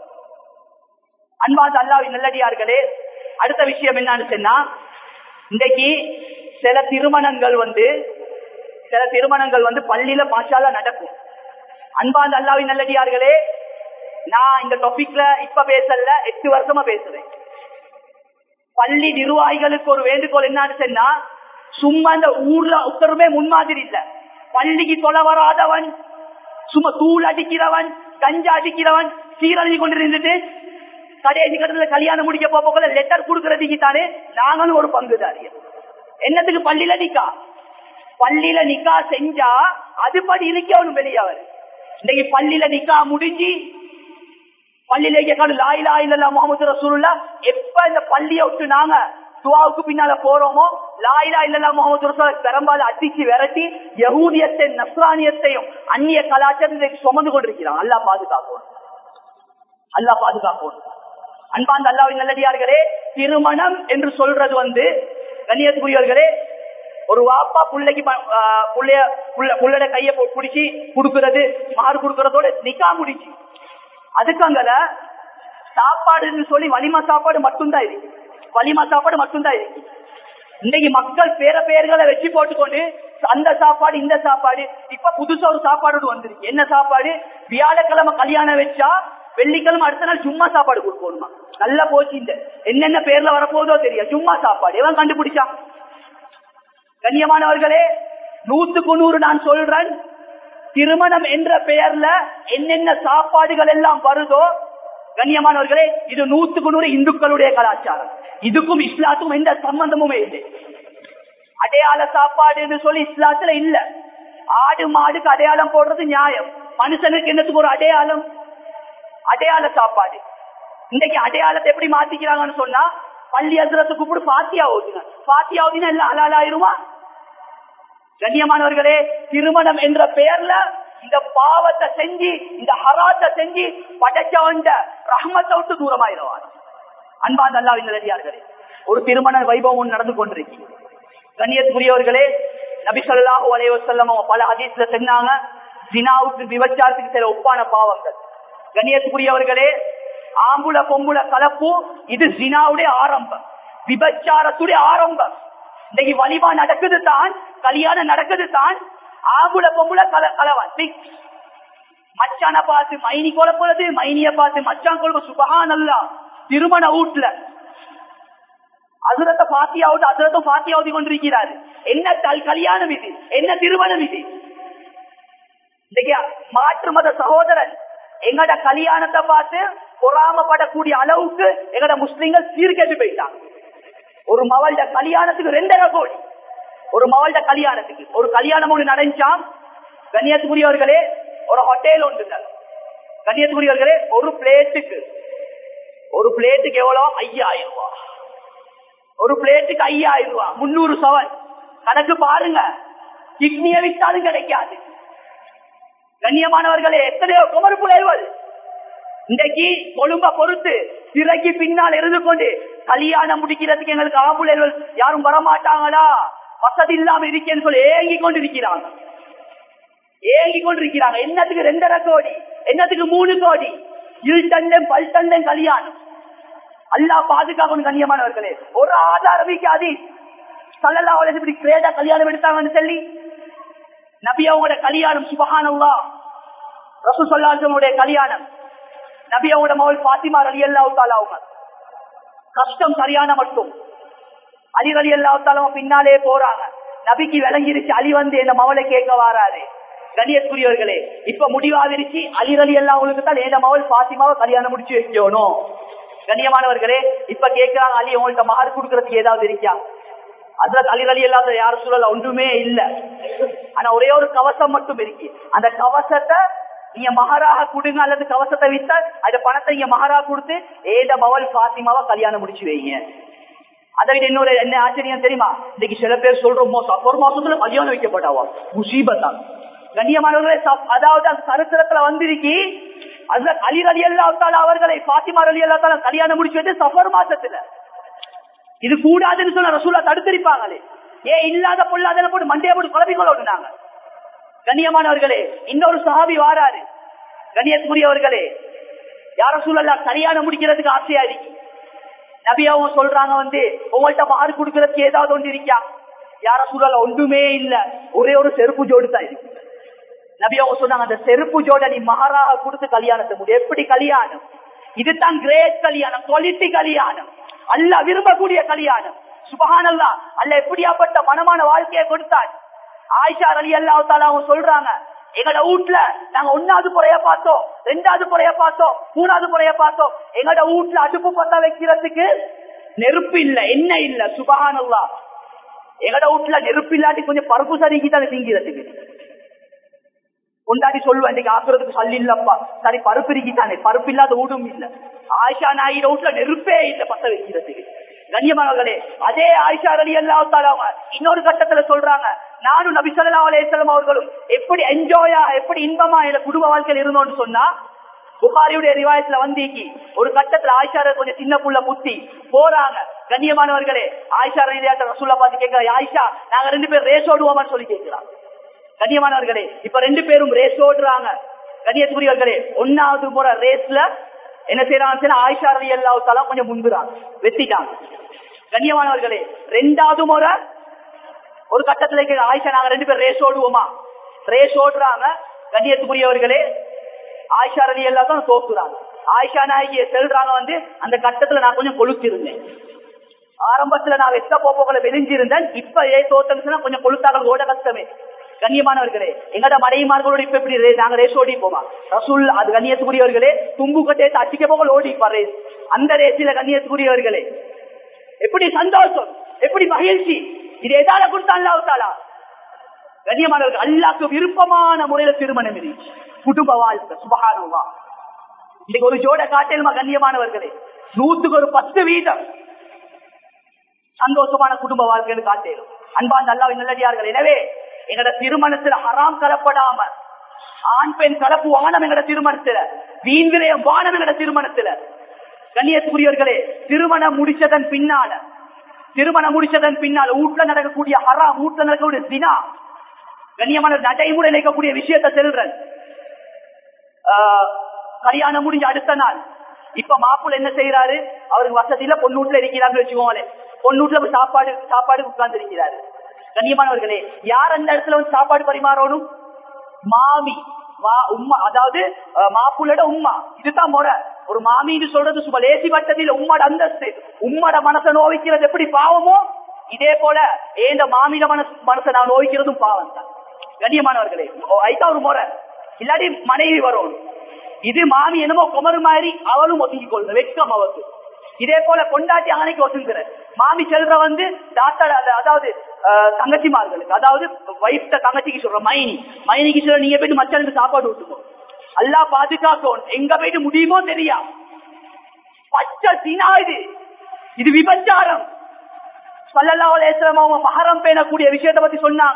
அன்பாத அல்லாவின் நல்லடியார்களே அடுத்த விஷயம் என்னன்னு சொன்னா இன்றைக்கு சில திருமணங்கள் வந்து சில திருமணங்கள் வந்து பள்ளியில பாஷால நடக்கும் அன்பாந்த அல்லாவின் நல்லடியார்களே நான் இந்த டாபிக்ல இப்ப பேசல எட்டு வருஷமா பேசுறேன் பள்ளி நிர்வாகிகளுக்கு ஒரு வேண்டுகோள் என்னன்னு சொன்னா சும்மா இந்த ஊர்ல ஒருத்தருமே முன்மாதிரி இல்ல பள்ளிக்கு தொலை வராதவன் சும்மா தூள் அடிக்கிறவன் கஞ்சா அடிக்கிறவன் சீரழிஞ்சு கொண்டிருந்துட்டு கடைசி கட்டத்துல கல்யாணம் முடிக்க போக லெட்டர் கொடுக்கறதுக்கு தானே நாங்களும் ஒரு பங்குதாரியம் என்னத்துக்கு பள்ளியில நிக்கா பள்ளியில நிக்கா செஞ்சா அதுபடி இருக்கவனும் வெளியவர் இன்னைக்கு பள்ளியில நிக்கா முடிஞ்சு பள்ளியில கேட்காது லாயிலா இல்ல முகமது ரசூலுல்லா எப்ப இந்த பள்ளியை விட்டு நாங்க துவாவுக்கு பின்னால போறோமோ லாயிலா இல்ல முகமது ரசூல் பெரும்பாலும் அடிச்சு விரட்டி யகூதியத்தை நஸ்ரானியத்தையும் அந்நிய கலாச்சாரத்தை சுமந்து கொண்டிருக்கிறான் அல்லா பாதுகாக்கணும் அல்லா பாதுகாக்கணும் அன்பாந்த அல்லாவின் நல்லடியார்களே திருமணம் என்று சொல்றது வந்து கண்ணியத்துக்குரியவர்களே ஒரு வாப்பா பிள்ளைக்கு புள்ளைய புள்ளட கைய பிடிச்சி கொடுக்கறது மாறு கொடுக்கறதோட நிக்கா முடிச்சு அதுக்காங்கல சாப்பாடுன்னு சொல்லி வலிமா சாப்பாடு மட்டும்தான் இருக்கு வலிமா சாப்பாடு மட்டும்தான் இருக்கு இன்னைக்கு மக்கள் பேர பெயர்களை வச்சு போட்டுக்கொண்டு அந்த சாப்பாடு இந்த சாப்பாடு இப்ப புதுசா ஒரு சாப்பாடு வந்திருக்கு என்ன சாப்பாடு வியாழக்கிழமை கல்யாணம் வச்சா வெள்ளிக்கிழமை அடுத்த நாள் சும்மா சாப்பாடு கொடுக்கணுமா நல்லா போச்சு இந்த என்னென்ன பேர்ல வரப்போதோ தெரியும் சும்மா சாப்பாடு எவன் கண்டுபிடிச்சா கண்ணியமானவர்களே நூத்துக்கு நூறு நான் சொல்றேன் திருமணம் என்ற பெயர்ல என்னென்ன சாப்பாடுகள் எல்லாம் வருதோ கண்ணியமானவர்களே இது நூத்துக்கு நூறு இந்துக்களுடைய கலாச்சாரம் இதுக்கும் இஸ்லாத்துக்கும் எந்த சம்பந்தமுமே இல்லை அடையாள சாப்பாடுன்னு சொல்லி இஸ்லாத்துல இல்ல ஆடு மாடுக்கு அடையாளம் போடுறது நியாயம் மனுஷனுக்கு என்னத்துக்கு ஒரு அடையாளம் அடையாள சாப்பாடு இன்னைக்கு அடையாளத்தை எப்படி மாத்திக்கிறாங்கன்னு சொன்னா பள்ளி அசுரத்தை கூப்பிடு பாத்தியா ஓதுங்க பாத்தியா ஓதினா எல்லாம் அலாலாயிருமா கண்ணியமானவர்களே திருமணம் என்ற பெயர்ல இந்த பாவத்தை செஞ்சு இந்த ஹராத்தை செஞ்சு படைச்சவன் ரஹமத்தை விட்டு தூரமாயிருவார் அன்பாந்த அல்லாவின் நிலடியார்களே ஒரு திருமண வைபவம் நடந்து கொண்டிருக்கு கண்ணியத்துக்குரியவர்களே நபி சொல்லாஹு அலைவசல்லம் பல ஹதீஸ்ல சொன்னாங்க ஜினாவுக்கு விபச்சாரத்துக்கு சில ஒப்பான பாவங்கள் கண்ணியத்துக்குரியவர்களே ஆம்புல பொம்புல கலப்பு இது ஜினாவுடைய ஆரம்பம் விபச்சாரத்துடைய ஆரம்பம் இன்னைக்கு வலிமா நடக்குது தான் கல்யாணம் நடக்குது தான் ஆம்புல பொம்புல கல கலவன் மச்சான பார்த்து மைனி கொலப்புறது மைனிய பார்த்து மச்சான் கொழுப்பு சுபகான் அல்ல திருமண வீட்டுல அதுரத்தை பாத்தியாவது அதுரத்தும் பாத்தியாவது கொண்டிருக்கிறாரு என்ன கல் கல்யாணம் இது என்ன திருமணம் இது இன்னைக்கு மாற்று மத சகோதரன் எங்கட கல்யாணத்தை பார்த்து பொறாமப்படக்கூடிய அளவுக்கு எங்கட முஸ்லிம்கள் சீர்கேட்டு போயிட்டாங்க ஒரு மவள்ட கல்யாணத்துக்கு ரெண்டரை கோடி ஒரு மவள்ட கல்யாணத்துக்கு ஒரு கல்யாணம் ஒன்று நடந்துச்சாம் கண்ணியத்துக்குரியவர்களே ஒரு ஹோட்டல் ஒன்றுங்க கண்ணியத்துக்குரியவர்களே ஒரு பிளேட்டுக்கு ஒரு பிளேட்டுக்கு எவ்வளவு ஐயாயிரம் ரூபாய் ஒரு பிளேட்டுக்கு ஐயாயிரம் ரூபாய் முன்னூறு சவன் கணக்கு பாருங்க கிட்னியை விட்டாலும் கிடைக்காது கண்ணியமானவர்களே எத்தனையோ குமரு புலைவர் இன்றைக்கு கொழும்ப பொறுத்து சிறைக்கு பின்னால் இருந்து கொண்டு கல்யாணம் முடிக்கிறதுக்கு எங்களுக்கு ஆம்புலைகள் யாரும் வரமாட்டாங்களா வசதி இல்லாம இருக்கேன்னு சொல்லி ஏங்கி கொண்டு இருக்கிறாங்க ஏங்கி கொண்டிருக்கிறாங்க என்னத்துக்கு ரெண்டரை கோடி என்னத்துக்கு மூணு கோடி இல் தண்டன் பல் தண்டன் கல்யாணம் அல்லா பாதுகாக்கணும் கண்ணியமானவர்களே ஒரு ஆதாரமிக்காது சல்லல்லா இப்படி கிரேடா கல்யாணம் எடுத்தாங்கன்னு சொல்லி நபி அவங்களோட கல்யாணம் சுபகானல்லா ரசூ சொல்லாசனுடைய கல்யாணம் நபி அவங்களோட மகள் பாத்திமா அலி அல்லா அவங்க கஷ்டம் சரியான மட்டும் அலி அலி அல்லா பின்னாலே போறாங்க நபிக்கு விளங்கிருச்சு அலி வந்து என்ன மவளை கேட்க வாராது கணியத்துரியவர்களே இப்ப முடிவாகிருச்சு அலி அலி அல்லாவுக்கு தான் ஏன மகள் பாத்திமாவை கல்யாணம் முடிச்சு வைக்கணும் கண்ணியமானவர்களே இப்ப கேட்கிறாங்க அலி உங்கள்ட்ட மகர் கொடுக்கறதுக்கு ஏதாவது இருக்கா அதுல அலி அலி இல்லாத யாரும் சொல்லல ஒன்றுமே இல்ல ஆனா ஒரே ஒரு கவசம் மட்டும் இருக்கு அந்த கவசத்தை நீங்க மகாராக கொடுங்க அல்லது கவசத்தை வித்தா அந்த பணத்தை நீங்க மகாரா கொடுத்து ஏத மவல் பாத்திமாவா கல்யாணம் முடிச்சு வைங்க அதை விட இன்னொரு என்ன ஆச்சரியம் தெரியுமா இன்னைக்கு சில பேர் சொல்றோம் ஒரு மாசத்துல கல்யாணம் வைக்கப்பட்டாவா முசீபத்தான் கண்ணியமானவர்களே அதாவது அந்த சரித்திரத்துல வந்திருக்கி அதுல அலி அலி அல்லாத்தால அவர்களை பாத்திமா அலி அல்லாத்தால கல்யாணம் முடிச்சு வைத்து சஃபர் மாசத்துல இது கூடாதுன்னு சொன்ன ரசூலா தடுத்திருப்பாங்களே ஏன் இல்லாத பொல்லாத போட்டு மண்டையை போட்டு குழப்பிக்கொள்ளோடுனாங்க கண்ணியமானவர்களே இன்னொரு சஹாபி வாராரு கண்ணியத்துக்குரியவர்களே யார சூழல்லா கல்யாணம் முடிக்கிறதுக்கு ஆசையா இருக்கு நபியாவும் சொல்றாங்க வந்து உங்கள்கிட்ட மாறு கொடுக்கறதுக்கு ஏதாவது ஒன்று இருக்கா யார சூழல ஒன்றுமே இல்ல ஒரே ஒரு செருப்பு ஜோடு தான் இருக்கு நபியாவும் சொன்னாங்க அந்த செருப்பு ஜோட நீ மகாராக கொடுத்து கல்யாணத்தை முடியும் எப்படி கல்யாணம் இதுதான் கிரேட் கல்யாணம் குவாலிட்டி கல்யாணம் அல்ல விரும்பக்கூடிய கல்யாணம் சுபகானல்லா அல்ல எப்படியாப்பட்ட மனமான வாழ்க்கையை கொடுத்தான் ஆயிஷா அலி அல்லா அவங்க சொல்றாங்க எங்கட வீட்டுல நாங்க ஒன்னாவது முறைய பார்த்தோம் ரெண்டாவது முறைய பார்த்தோம் மூணாவது முறைய பார்த்தோம் எங்கட வீட்டுல அடுப்பு பத்த வைக்கிறதுக்கு நெருப்பு இல்ல என்ன இல்ல சுபகானல்லா எங்கட வீட்டுல நெருப்பு இல்லாட்டி கொஞ்சம் பருப்பு சரிக்கு தான் திங்கிறதுக்கு கொண்டாடி சொல்லுவேன் இன்னைக்கு ஆக்குறதுக்கு சல்லி இல்லப்பா சரி பருப்பு இருக்கிட்டானே பருப்பு இல்லாத ஊடும் இல்ல ஆயிஷா நாயிர வீட்டுல நெருப்பே இல்ல பத்த வைக்கிறதுக்கு கண்ணியமானவர்களே அதே ஆயிஷா அலி அல்லாத்தாலாம இன்னொரு கட்டத்துல சொல்றாங்க நானும் நபி சொல்லா அலேசலம் அவர்களும் எப்படி என்ஜாயா எப்படி இன்பமா இந்த குடும்ப வாழ்க்கையில் இருந்தோம்னு சொன்னா புகாரியுடைய ரிவாயத்துல வந்தீங்கி ஒரு கட்டத்துல ஆயிஷா கொஞ்சம் சின்ன புள்ள புத்தி போறாங்க கண்ணியமானவர்களே ஆயிஷா ரீதியாட்ட ரசூல்லா பார்த்து கேட்கிற ஆயிஷா நாங்க ரெண்டு பேரும் ரேஸ் ஓடுவோமான்னு சொல்லி கேட்கிறாங்க கண்ணியமானவர்களே இப்ப ரெண்டு பேரும் ரேஸ் ஓடுறாங்க கண்ணியத்துக்குரியவர்களே ஒன்னாவது முறை ரேஸ்ல என்ன செய்யறாங்க ஆயிஷா ரவி அல்லாவுத்தாலாம் கொஞ்சம் முன்புறாங்க வெத்திட்டாங்க கண்ணியமானவர்களே ரெண்டாவது முறை ஒரு கட்டத்துல ஆயிஷா நாங்க ரெண்டு பேரும் ரேஸ் ஓடுவோமா ரேஸ் ஓடுறாங்க கண்ணியத்துக்குரியவர்களே ஆயிஷா ரவி அல்லா தான் தோக்குறாங்க ஆயிஷா நாயகிய செல்றாங்க வந்து அந்த கட்டத்துல நான் கொஞ்சம் கொளுத்திருந்தேன் ஆரம்பத்துல நான் வெத்த போப்போக்களை வெளிஞ்சிருந்தேன் இப்ப ஏ தோத்தம் கொஞ்சம் கொளுத்தாக்கள் ஓட கஷ்டமே கண்ணியமானவர்களே எங்கட மனைவிமார்களோட இப்ப எப்படி நாங்க ரேஸ் ஓடி போமா ரசூல் அது கண்ணியத்துக்குரியவர்களே தும்பு கட்டே அச்சிக்க போக ஓடிப்பா ரேஸ் அந்த ரேஸில கண்ணியத்துக்குரியவர்களே எப்படி சந்தோஷம் எப்படி மகிழ்ச்சி இது எதால கொடுத்தாலா கண்ணியமானவர்கள் அல்லாக்கு விருப்பமான முறையில திருமணம் இது குடும்ப வாழ்க்கை சுபகானவா இன்னைக்கு ஒரு ஜோட காட்டலுமா கண்ணியமானவர்களே நூத்துக்கு ஒரு பத்து வீதம் சந்தோஷமான குடும்ப வாழ்க்கைன்னு காட்டேலும் அன்பான் நல்லாவை நல்லடியார்கள் எனவே எங்கட திருமணத்துல ஹராம் கலப்படாம ஆண் பெண் கலப்பு வானம் எங்கட திருமணத்துல வீண் விரயம் வானம் எங்கட திருமணத்துல கண்ணியத்துக்குரியவர்களே திருமணம் முடிச்சதன் பின்னால திருமணம் முடிச்சதன் பின்னால் வீட்டுல நடக்கக்கூடிய ஹராம் வீட்டுல நடக்கக்கூடிய தினா கண்ணியமான நடைமுறை நினைக்கக்கூடிய விஷயத்த செல்றன் கல்யாணம் முடிஞ்ச அடுத்த நாள் இப்ப மாப்பிள்ள என்ன செய்யறாரு அவருக்கு வசதியில பொண்ணூட்ல இருக்கிறாங்க வச்சுக்கோங்களேன் பொண்ணூட்ல சாப்பாடு சாப்பாடு உட்கார்ந்து இருக்கிறாரு கண்ணியமானவர்களே யார் அந்த இடத்துல வந்து சாப்பாடு பரிமாறணும் மாமி உம்மா அதாவது மாப்புள்ளோட உம்மா இதுதான் முறை ஒரு மாமின்னு சொல்றது சும்மா லேசி பட்டதில் உம்மோட அந்தஸ்து உம்மோட மனசை நோவிக்கிறது எப்படி பாவமோ இதே போல ஏந்த மாமியிட மனசு மனசை நான் நோவிக்கிறதும் பாவம் தான் கண்ணியமானவர்களே அதுதான் ஒரு முறை இல்லாட்டி மனைவி வரும் இது மாமி என்னமோ குமரு மாதிரி அவளும் ஒதுங்கி கொள்ளுங்க வெட்கம் அவருக்கு இதே போல கொண்டாட்டி அன்னைக்கு ஒதுங்குற மாமி செல்ற வந்து டாக்டர் அதாவது தங்கச்சிமார்களுக்கு அதாவது வைஃப்ட தங்கச்சிக்கு சொல்ற மைனி மைனிக்கு சொல்ற நீங்க போயிட்டு மச்சானுக்கு சாப்பாடு விட்டுக்கோ அல்லா பாதுகாக்கும் எங்க போயிட்டு முடியுமோ தெரியா பச்சை சினா இது இது விபச்சாரம் சல்லல்லாஹு மகரம் பேணக்கூடிய விஷயத்தை பத்தி சொன்னாங்க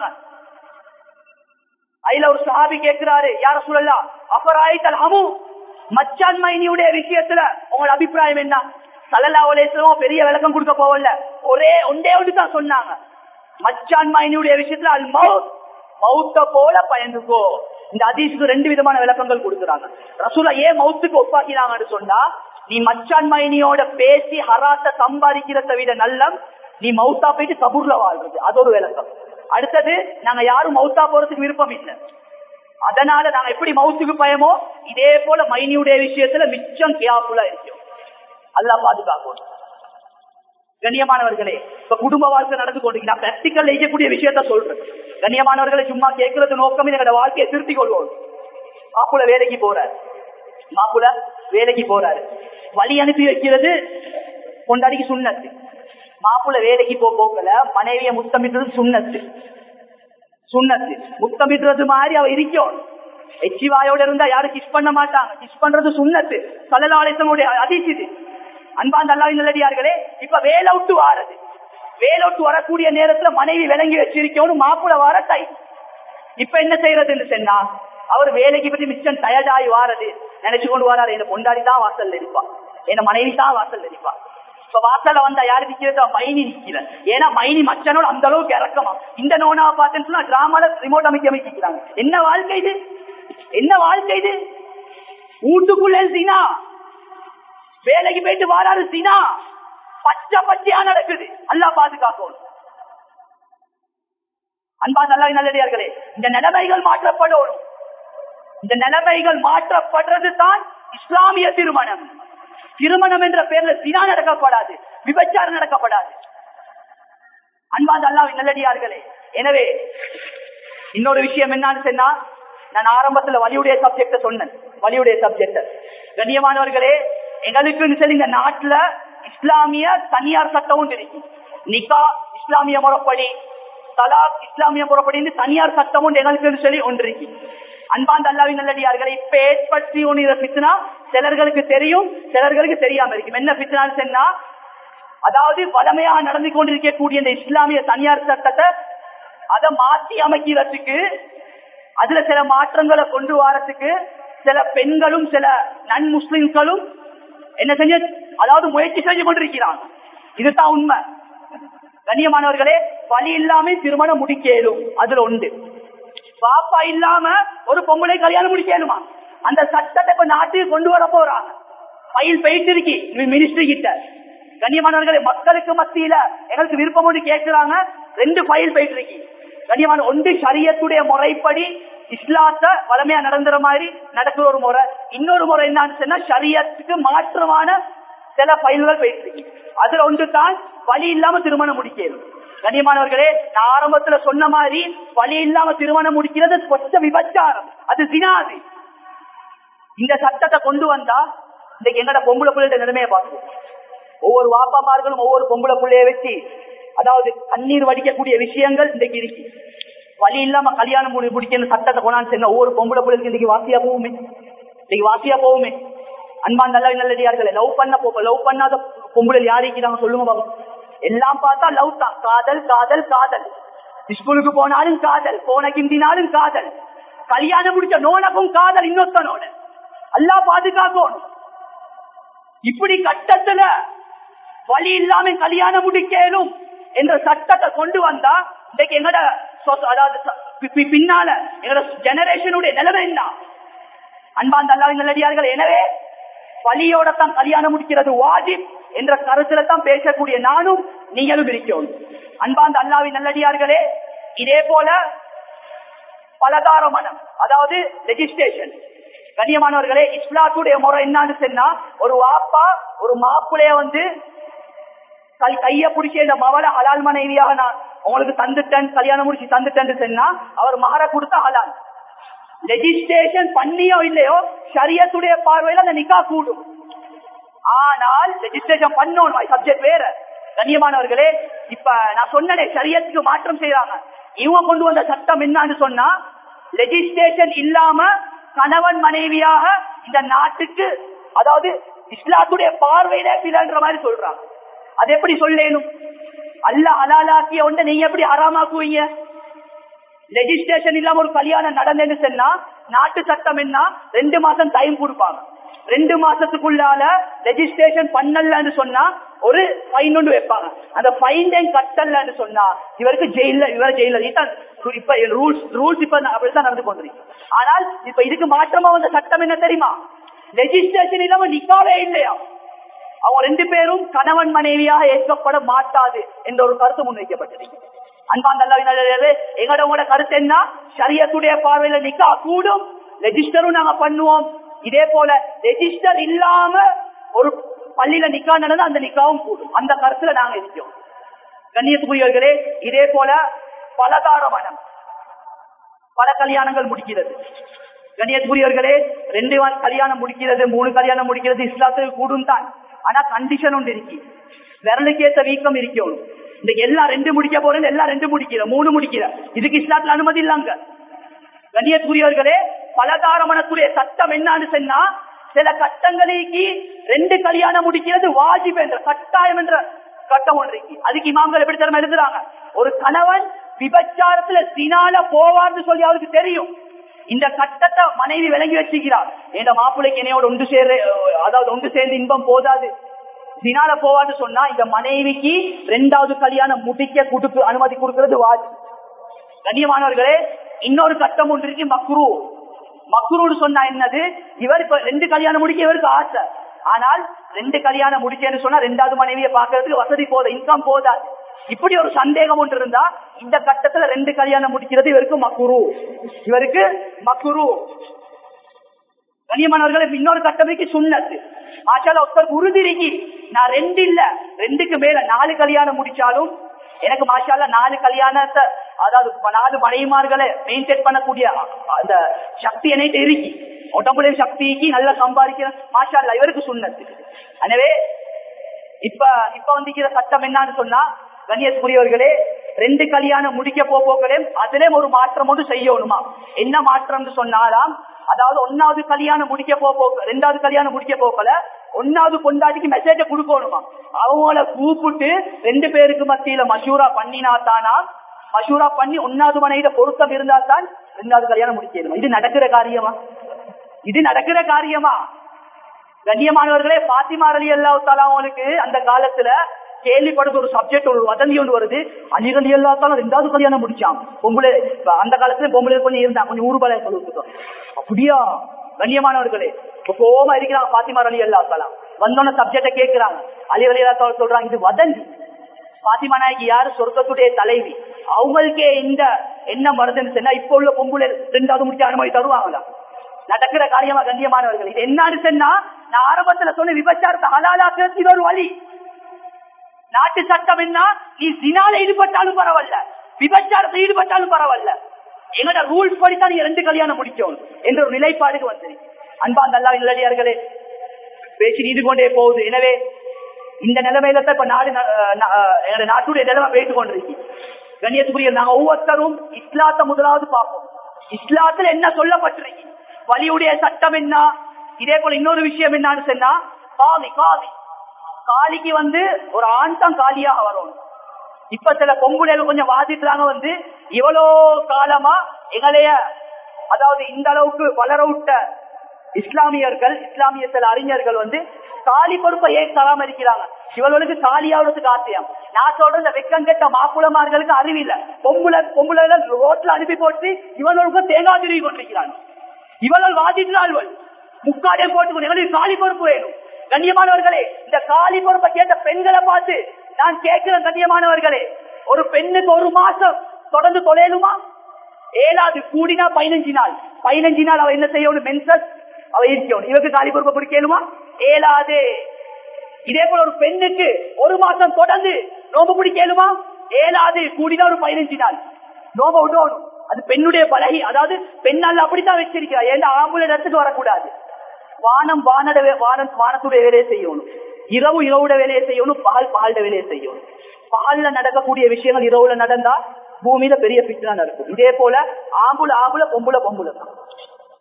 அதுல ஒரு சஹாபி கேட்கிறாரு யார சொல்லலாம் அபராய்தல் ஹமு மச்சான் மைனியுடைய விஷயத்துல உங்களோட அபிப்பிராயம் என்ன சல்லல்லா அலேஸ்வரமும் பெரிய விளக்கம் கொடுக்க போகல ஒரே ஒன்றே ஒன்று தான் சொன்னாங்க மச்சான் மைனியுடைய விஷயத்துல அல் மவுத் மவுத்த போல பயந்துக்கோ இந்த அதிசுக்கு ரெண்டு விதமான விளக்கங்கள் கொடுக்குறாங்க ரசூலா ஏன் மவுத்துக்கு ஒப்பாக்கினாங்கன்னு சொன்னா நீ மச்சான் மைனியோட பேசி ஹராத்த சம்பாதிக்கிறத விட நல்லம் நீ மவுத்தா போயிட்டு கபூர்ல வாழ்றது அது ஒரு விளக்கம் அடுத்தது நாங்க யாரும் மவுத்தா போறதுக்கு விருப்பம் இல்லை அதனால நாங்க எப்படி மவுத்துக்கு பயமோ இதே போல மைனியுடைய விஷயத்துல மிச்சம் கேர்ஃபுல்லா இருக்கும் அல்லா பாதுகாக்கும் கண்ணியமானவர்களே இப்ப குடும்ப வாழ்க்கை நடந்து கொண்டு நான் பிராக்டிக்கல் செய்யக்கூடிய விஷயத்த சொல்றேன் கண்ணியமானவர்களை சும்மா கேட்கறது நோக்கமே எங்களோட வாழ்க்கையை திருத்திக் கொள்வோம் மாப்புல வேலைக்கு போறாரு மாப்புல வேலைக்கு போறாரு வழி அனுப்பி வைக்கிறது கொண்டாடிக்கு சுண்ணத்து மாப்புல வேலைக்கு போ போக்கல மனைவிய முத்தமிடுறது சுண்ணத்து சுண்ணத்து முத்தமிடுறது மாதிரி அவ இருக்கும் எச்சிவாயோட இருந்தா யாரும் கிஸ் பண்ண மாட்டாங்க கிஸ் பண்றது சுண்ணத்து சலலாலயத்தனுடைய அதிர்ச்சிது அன்பாந்த அல்லாவின் நல்லடியார்களே இப்ப வேலை விட்டு வாரது வேலை விட்டு வரக்கூடிய நேரத்துல மனைவி விளங்கி வச்சிருக்கணும் மாப்பிள வார டைம் இப்ப என்ன செய்யறதுன்னு சொன்னா அவர் வேலைக்கு பத்தி மிச்சம் டயர்டாகி வாரது நினைச்சு கொண்டு வராரு என்ன பொண்டாடி தான் வாசல்ல இருப்பா என்ன மனைவி தான் வாசல்ல இருப்பா இப்ப வாசல்ல வந்தா யாரு நிக்கிறது மைனி நிக்கிற ஏன்னா மைனி மச்சனோட அந்த அளவுக்கு இறக்கமா இந்த நோனாவை பார்த்தேன்னு சொன்னா டிராமால ரிமோட் அமைக்க அமைக்கிறாங்க என்ன வாழ்க்கை இது என்ன வாழ்க்கை இது வீட்டுக்குள்ள சீனா வேலைக்கு போயிட்டு வாராரு சீனா பச்சை பச்சையா நடக்குது அல்லா பாதுகாக்கும் அன்பா நல்லா நல்லடியார்களே இந்த நிலைமைகள் மாற்றப்படும் இந்த நிலைமைகள் மாற்றப்படுறது தான் இஸ்லாமிய திருமணம் திருமணம் என்ற பெயர்ல சினா நடக்கப்படாது விபச்சாரம் நடக்கப்படாது அன்பாந்த அல்லாவின் நல்லடியார்களே எனவே இன்னொரு விஷயம் என்னன்னு சொன்னா நான் ஆரம்பத்துல வலியுடைய சப்ஜெக்ட சொன்னேன் வலியுடைய சப்ஜெக்ட் கண்ணியமானவர்களே எங்களுக்கு சொல்லி இந்த நாட்டுல இஸ்லாமிய தனியார் சட்டமும் இருக்கு நிகா இஸ்லாமிய முறைப்படி தலாக் இஸ்லாமிய முறைப்படி தனியார் சட்டமும் எங்களுக்கு சொல்லி ஒன்று இருக்கு அன்பாந்த அல்லாவின் நல்லடியார்களை இப்ப ஏற்படுத்தி ஒன்று பித்னா சிலர்களுக்கு தெரியும் சிலர்களுக்கு தெரியாம இருக்கும் என்ன பித்னான்னு சொன்னா அதாவது வளமையாக நடந்து கொண்டிருக்கக்கூடிய இந்த இஸ்லாமிய தனியார் சட்டத்தை அதை மாற்றி அமைக்கிறதுக்கு அதுல சில மாற்றங்களை கொண்டு வரத்துக்கு சில பெண்களும் சில நன் முஸ்லிம்களும் என்ன செஞ்ச அதாவது முயற்சி செஞ்சு கொண்டிருக்கிறாங்க இதுதான் உண்மை கண்ணியமானவர்களே வழி இல்லாம திருமணம் முடிக்கலும் அதுல உண்டு பாப்பா இல்லாம ஒரு பொம்பளை கல்யாணம் முடிக்கணுமா அந்த சட்டத்தை இப்ப நாட்டுக்கு கொண்டு வர போறாங்க பயில் போயிட்டு இருக்கி மினிஸ்ட்ரி கிட்ட கண்ணியமானவர்களே மக்களுக்கு மத்தியில எங்களுக்கு விருப்பம் ஒன்று கேட்கிறாங்க ரெண்டு பயில் போயிட்டு இருக்கி கண்ணியமான ஒன்று சரியத்துடைய முறைப்படி இஸ்லாத்த வளமையா நடந்துற மாதிரி நடக்கிற ஒரு முறை இன்னொரு முறை என்னன்னு சொன்னா சரியத்துக்கு மாற்றமான சில பயில்கள் போயிட்டு இருக்கு அதுல ஒன்று தான் வழி இல்லாம திருமணம் முடிக்கிறது கண்ணியமானவர்களே நான் ஆரம்பத்துல சொன்ன மாதிரி வழி இல்லாம திருமணம் முடிக்கிறது கொச்ச விபச்சாரம் அது தினாது இந்த சட்டத்தை கொண்டு வந்தா இன்னைக்கு என்னோட பொம்பளை பிள்ளைட நிலைமையை பார்க்கணும் ஒவ்வொரு வாப்பாமார்களும் ஒவ்வொரு பொம்பளை பிள்ளைய வச்சு அதாவது கண்ணீர் வடிக்கக்கூடிய விஷயங்கள் இன்றைக்கு இருக்கு வழி இல்லாம கல்யாணம் முடி முடிக்கணும் சட்டத்தை கொண்டாந்து சென்ன ஒவ்வொரு பொம்பளை பிள்ளைக்கு இன்னைக்கு வாசியா போகுமே இன்னைக்கு வாசியா போகுமே அன்பா நல்ல நல்லடியார்களே லவ் பண்ண போ லவ் பண்ணாத பொம்பளை யாருக்கிறாங்க சொல்லுங்க பாபு எல்லாம் பார்த்தா லவ் தான் காதல் காதல் காதல் ஸ்கூலுக்கு போனாலும் காதல் போன கிந்தினாலும் காதல் கல்யாணம் முடிச்ச நோனக்கும் காதல் இன்னொத்தனோட அல்லா பாதுகாக்கும் இப்படி கட்டத்துல வழி இல்லாம கல்யாணம் முடிக்கலும் என்ற சட்டத்தை கொண்டு வந்தா இன்னைக்கு எங்கட அதாவது பின்னால எங்கட ஜெனரேஷனுடைய நிலைமை என்ன அன்பாந்த அல்லாவின் நல்லடியார்கள் எனவே வழியோட தான் கல்யாணம் முடிக்கிறது வாஜிப் என்ற கருத்துல தான் பேசக்கூடிய நானும் நீங்களும் இருக்கிறோம் அன்பாந்த அல்லாவின் நல்லடியார்களே இதே போல பலதார மனம் அதாவது ரெஜிஸ்ட்ரேஷன் கண்ணியமானவர்களே இஸ்லாத்துடைய முறை என்னன்னு சொன்னா ஒரு வாப்பா ஒரு மாப்பிளைய வந்து கைய பிடிச்ச இந்த மவள ஹலால் மனைவியாக நான் உங்களுக்கு தந்துட்டேன் கல்யாணம் முடிச்சு தந்துட்டேன்னு சொன்னா அவர் மகர கொடுத்தா ஹலால் ரெஜிஸ்ட்ரேஷன் பண்ணியோ இல்லையோ சரியத்துடைய பார்வையில அந்த நிக்கா கூடும் ஆனால் ரெஜிஸ்ட்ரேஷன் பண்ணணும் சப்ஜெக்ட் வேற கண்ணியமானவர்களே இப்ப நான் சொன்னே சரியத்துக்கு மாற்றம் செய்யறாங்க இவங்க கொண்டு வந்த சட்டம் என்னன்னு சொன்னா ரெஜிஸ்ட்ரேஷன் இல்லாம கணவன் மனைவியாக இந்த நாட்டுக்கு அதாவது இஸ்லாத்துடைய பார்வையில பிறன்ற மாதிரி சொல்றாங்க அது எப்படி சொல்லேனும் அல்ல அலாலாக்கிய ஒன்றை நீங்க எப்படி ஆறாமாக்குவீங்க லெஜிஸ்ட்ரேஷன் இல்லாம ஒரு கல்யாணம் நடந்தேன்னு சொன்னா நாட்டு சட்டம் என்ன ரெண்டு மாசம் டைம் கொடுப்பாங்க ரெண்டு மாசத்துக்குள்ளால ரெஜிஸ்ட்ரேஷன் பண்ணலன்னு சொன்னா ஒரு ஃபைன் ஒன்று வைப்பாங்க அந்த ஃபைன் டைம் கட்டலன்னு சொன்னா இவருக்கு ஜெயில இவர் ஜெயில இதான் இப்ப ரூல்ஸ் ரூல்ஸ் இப்ப அப்படித்தான் நடந்து கொண்டிருக்கு ஆனால் இப்ப இதுக்கு மாற்றமா வந்த சட்டம் என்ன தெரியுமா ரெஜிஸ்ட்ரேஷன் இல்லாம நிக்காவே இல்லையா அவங்க ரெண்டு பேரும் கணவன் மனைவியாக ஏற்கப்பட மாட்டாது என்ற ஒரு கருத்து முன்வைக்கப்பட்டிருக்கு அன்பாந்தல்லாவினாலே எங்களோட உங்களோட கருத்து என்ன சரியத்துடைய பார்வையில நிக்கா கூடும் ரெஜிஸ்டரும் நாங்க பண்ணுவோம் இதே போல ரெஜிஸ்டர் இல்லாம ஒரு பள்ளியில நிக்கா நடந்தா அந்த நிக்காவும் கூடும் அந்த கருத்துல நாங்க இருக்கோம் கண்ணியத்துக்குரியவர்களே இதே போல பலதார மனம் பல கல்யாணங்கள் முடிக்கிறது கண்ணியத்துக்குரியவர்களே ரெண்டு வாரம் கல்யாணம் முடிக்கிறது மூணு கல்யாணம் முடிக்கிறது இஸ்லாத்துக்கு கூடும் தான் ஆனா கண்டிஷன் ஒன்று இருக்கு விரலுக்கு ஏத்த வீக்கம் இருக்கணும் இந்த எல்லாம் ரெண்டு முடிக்க போறது எல்லாம் ரெண்டு முடிக்கிற மூணு முடிக்கிற இதுக்கு இஸ்லாத்துல அனுமதி இல்லாங்க கண்ணியத்துக்குரியவர்களே பலதாரமனத்துடைய சட்டம் என்னன்னு சொன்னா சில கட்டங்களுக்கு ரெண்டு கல்யாணம் முடிக்கிறது வாஜிப் என்ற கட்டாயம் என்ற சட்டம் ஒன்று இருக்கு அதுக்கு இமாம்கள் எப்படி தரம் எழுதுறாங்க ஒரு கணவன் விபச்சாரத்துல தினால போவார்னு சொல்லி அவருக்கு தெரியும் இந்த கட்டத்தை மனைவி விளங்கி வச்சுக்கிறார் என் மாப்பிள்ளைக்கு என்னையோட ஒன்று சேர அதாவது ஒன்று சேர்ந்து இன்பம் போதாது தினால போவான்னு சொன்னா இந்த மனைவிக்கு ரெண்டாவது கல்யாணம் முடிக்க கொடுக்கு அனுமதி கொடுக்கிறது வாஜி கண்ணியமானவர்களே இன்னொரு கட்டம் ஒன்று இருக்கு மக்ரூ மக்ரூன்னு சொன்னா என்னது இவர் இப்ப ரெண்டு கல்யாணம் முடிக்க இவருக்கு ஆசை ஆனால் ரெண்டு கல்யாணம் முடிச்சேன்னு சொன்னா ரெண்டாவது மனைவியை பாக்குறதுக்கு வசதி போத இன்கம் போதாது இப்படி ஒரு சந்தேகம் ஒன்று இருந்தா இந்த கட்டத்துல ரெண்டு கல்யாணம் முடிக்கிறது இவருக்கு மக்குரு இவருக்கு மக்குரு கண்ணியமானவர்களை இன்னொரு கட்டமைக்கு சுண்ணத்து மாஷால ஒருத்தர் உறுதிருக்கி நான் ரெண்டு இல்ல ரெண்டுக்கு மேல நாலு கல்யாணம் முடிச்சாலும் எனக்கு மாஷால நாலு கல்யாணத்தை அதாவது நாலு மனைவிமார்களை மெயின்டைன் பண்ணக்கூடிய அந்த சக்தி என்கிட்ட இருக்கு உடம்புடைய சக்திக்கு நல்லா சம்பாதிக்கிற மாஷால இவருக்கு சுண்ணத்து எனவே இப்ப இப்ப வந்திருக்கிற சட்டம் என்னன்னு சொன்னா கண்ணியத்துக்குரியவர்களே ரெண்டு கல்யாணம் முடிக்க போக்களே அதுல ஒரு மாற்றம் ஒன்று செய்யணுமா என்ன மாற்றம் சொன்னாலாம் அதாவது ஒன்னாவது கல்யாணம் முடிக்க போ ரெண்டாவது கல்யாணம் முடிக்க போக்கல ஒன்னாவது கொண்டாடிக்கு மெசேஜ கொடுக்கணுமா அவங்கள கூப்பிட்டு ரெண்டு பேருக்கு மத்தியில மஷூரா பண்ணினா தானா மஷூரா பண்ணி ஒன்னாவது மனையில பொருத்தம் இருந்தா தான் ரெண்டாவது கல்யாணம் முடிக்கணுமா இது நடக்கிற காரியமா இது நடக்கிற காரியமா கண்ணியமானவர்களே பாத்திமா அலி அல்லா அவங்களுக்கு அந்த காலத்துல கேள்விப்படுற ஒரு சப்ஜெக்ட் ஒரு வதந்தி ஒன்று வருது அலிரலி எல்லாத்தாலும் ரெண்டாவது கல்யாணம் முடிச்சான் பொம்பளை அந்த காலத்துல பொம்பளை கொஞ்சம் இருந்தா கொஞ்சம் ஊர்பலை சொல்லிருக்கோம் அப்படியா கண்ணியமானவர்களே கோமா இருக்கிறாங்க பாத்திமா அலி எல்லாத்தாலாம் வந்தோன்ன சப்ஜெக்ட கேட்கிறாங்க அலி அலி அல்லா சொல்றாங்க இது வதந்தி பாத்திமா நாயகி யாரு சொர்க்கத்துடைய தலைவி அவங்களுக்கே இந்த என்ன மருந்துன்னு சொன்னா இப்ப உள்ள பொம்பளை ரெண்டாவது முடிச்ச அனுமதி தருவாங்களா நடக்கிற காரியமா கண்ணியமானவர்கள் இது என்னன்னு சொன்னா நான் ஆரம்பத்துல சொன்ன விபச்சாரத்தை ஹலாலாக்குறது இது ஒரு வழி நாட்டு சட்டம் என்ன நீ தினால ஈடுபட்டாலும் பரவாயில்ல விபச்சாரத்தை ஈடுபட்டாலும் பரவாயில்ல எங்கட ரூல்ஸ் படித்தான் நீ ரெண்டு கல்யாணம் முடிக்கணும் என்ற ஒரு நிலைப்பாடுக்கு வந்து அன்பாந்த அல்லா இல்லடியார்களே பேசி நீது கொண்டே போகுது எனவே இந்த நிலைமையில தான் இப்ப நாடு எங்க நாட்டுடைய நிலைமை பேசி கொண்டிருக்கு கண்ணியத்துக்குரிய நாங்க ஒவ்வொருத்தரும் இஸ்லாத்த முதலாவது பார்ப்போம் இஸ்லாத்துல என்ன சொல்லப்பட்டிருக்கு வலியுடைய சட்டம் என்ன இதே போல இன்னொரு விஷயம் என்னன்னு சொன்னா காலி காலி காலிக்கு வந்து ஒரு ஆண் தான் காலியாக வரும் இப்ப சில பொம்புடைகள் கொஞ்சம் வாதிட்டுறாங்க வந்து இவ்வளோ காலமா எங்களைய அதாவது இந்த அளவுக்கு வளர விட்ட இஸ்லாமியர்கள் இஸ்லாமிய சில அறிஞர்கள் வந்து தாலி பொறுப்பை ஏன் பராமரிக்கிறாங்க இவர்களுக்கு தாலியாவதுக்கு ஆசையம் நான் சொல்ற இந்த வெக்கம் கெட்ட மாக்குளமார்களுக்கு அறிவில்ல பொம்புல பொம்புல ரோட்ல அனுப்பி போட்டு இவர்களுக்கு தேங்காய் திருவி கொண்டிருக்கிறாங்க இவர்கள் வாதிட்டாள்கள் முக்காடியம் போட்டு எங்களுக்கு காலி பொறுப்பு வேணும் கண்ணியமானவர்களே இந்த காலி பொறுப்பை கேட்ட பெண்களை பார்த்து நான் கேட்கிறேன் கண்ணியமானவர்களே ஒரு பெண்ணுக்கு ஒரு மாசம் தொடர்ந்து தொலையலுமா ஏழாவது கூடினா பதினஞ்சு நாள் பதினஞ்சு நாள் அவ என்ன செய்யணும் மென்சஸ் அவ இருக்கணும் இவருக்கு காலி பொறுப்பை பிடிக்கலுமா ஏழாது இதே போல ஒரு பெண்ணுக்கு ஒரு மாசம் தொடர்ந்து நோம்பு பிடிக்கலுமா ஏழாது கூடினா ஒரு பதினஞ்சு நாள் நோம்ப விடணும் அது பெண்ணுடைய பலகி அதாவது பெண்ணால் அப்படித்தான் வச்சிருக்கிறா ஏன்னா ஆம்புல இடத்துக்கு வரக்கூடாது வானம் வானட வானம் வானத்துடைய வேலையை செய்யணும் இரவு இரவுட வேலையை செய்யணும் பகல் பகல்ட வேலையை செய்யணும் பகல்ல நடக்கக்கூடிய விஷயங்கள் இரவுல நடந்தா பூமியில பெரிய பிச்சனா நடக்கும் இதே போல ஆம்புல ஆம்புல பொம்புல பொம்புல தான்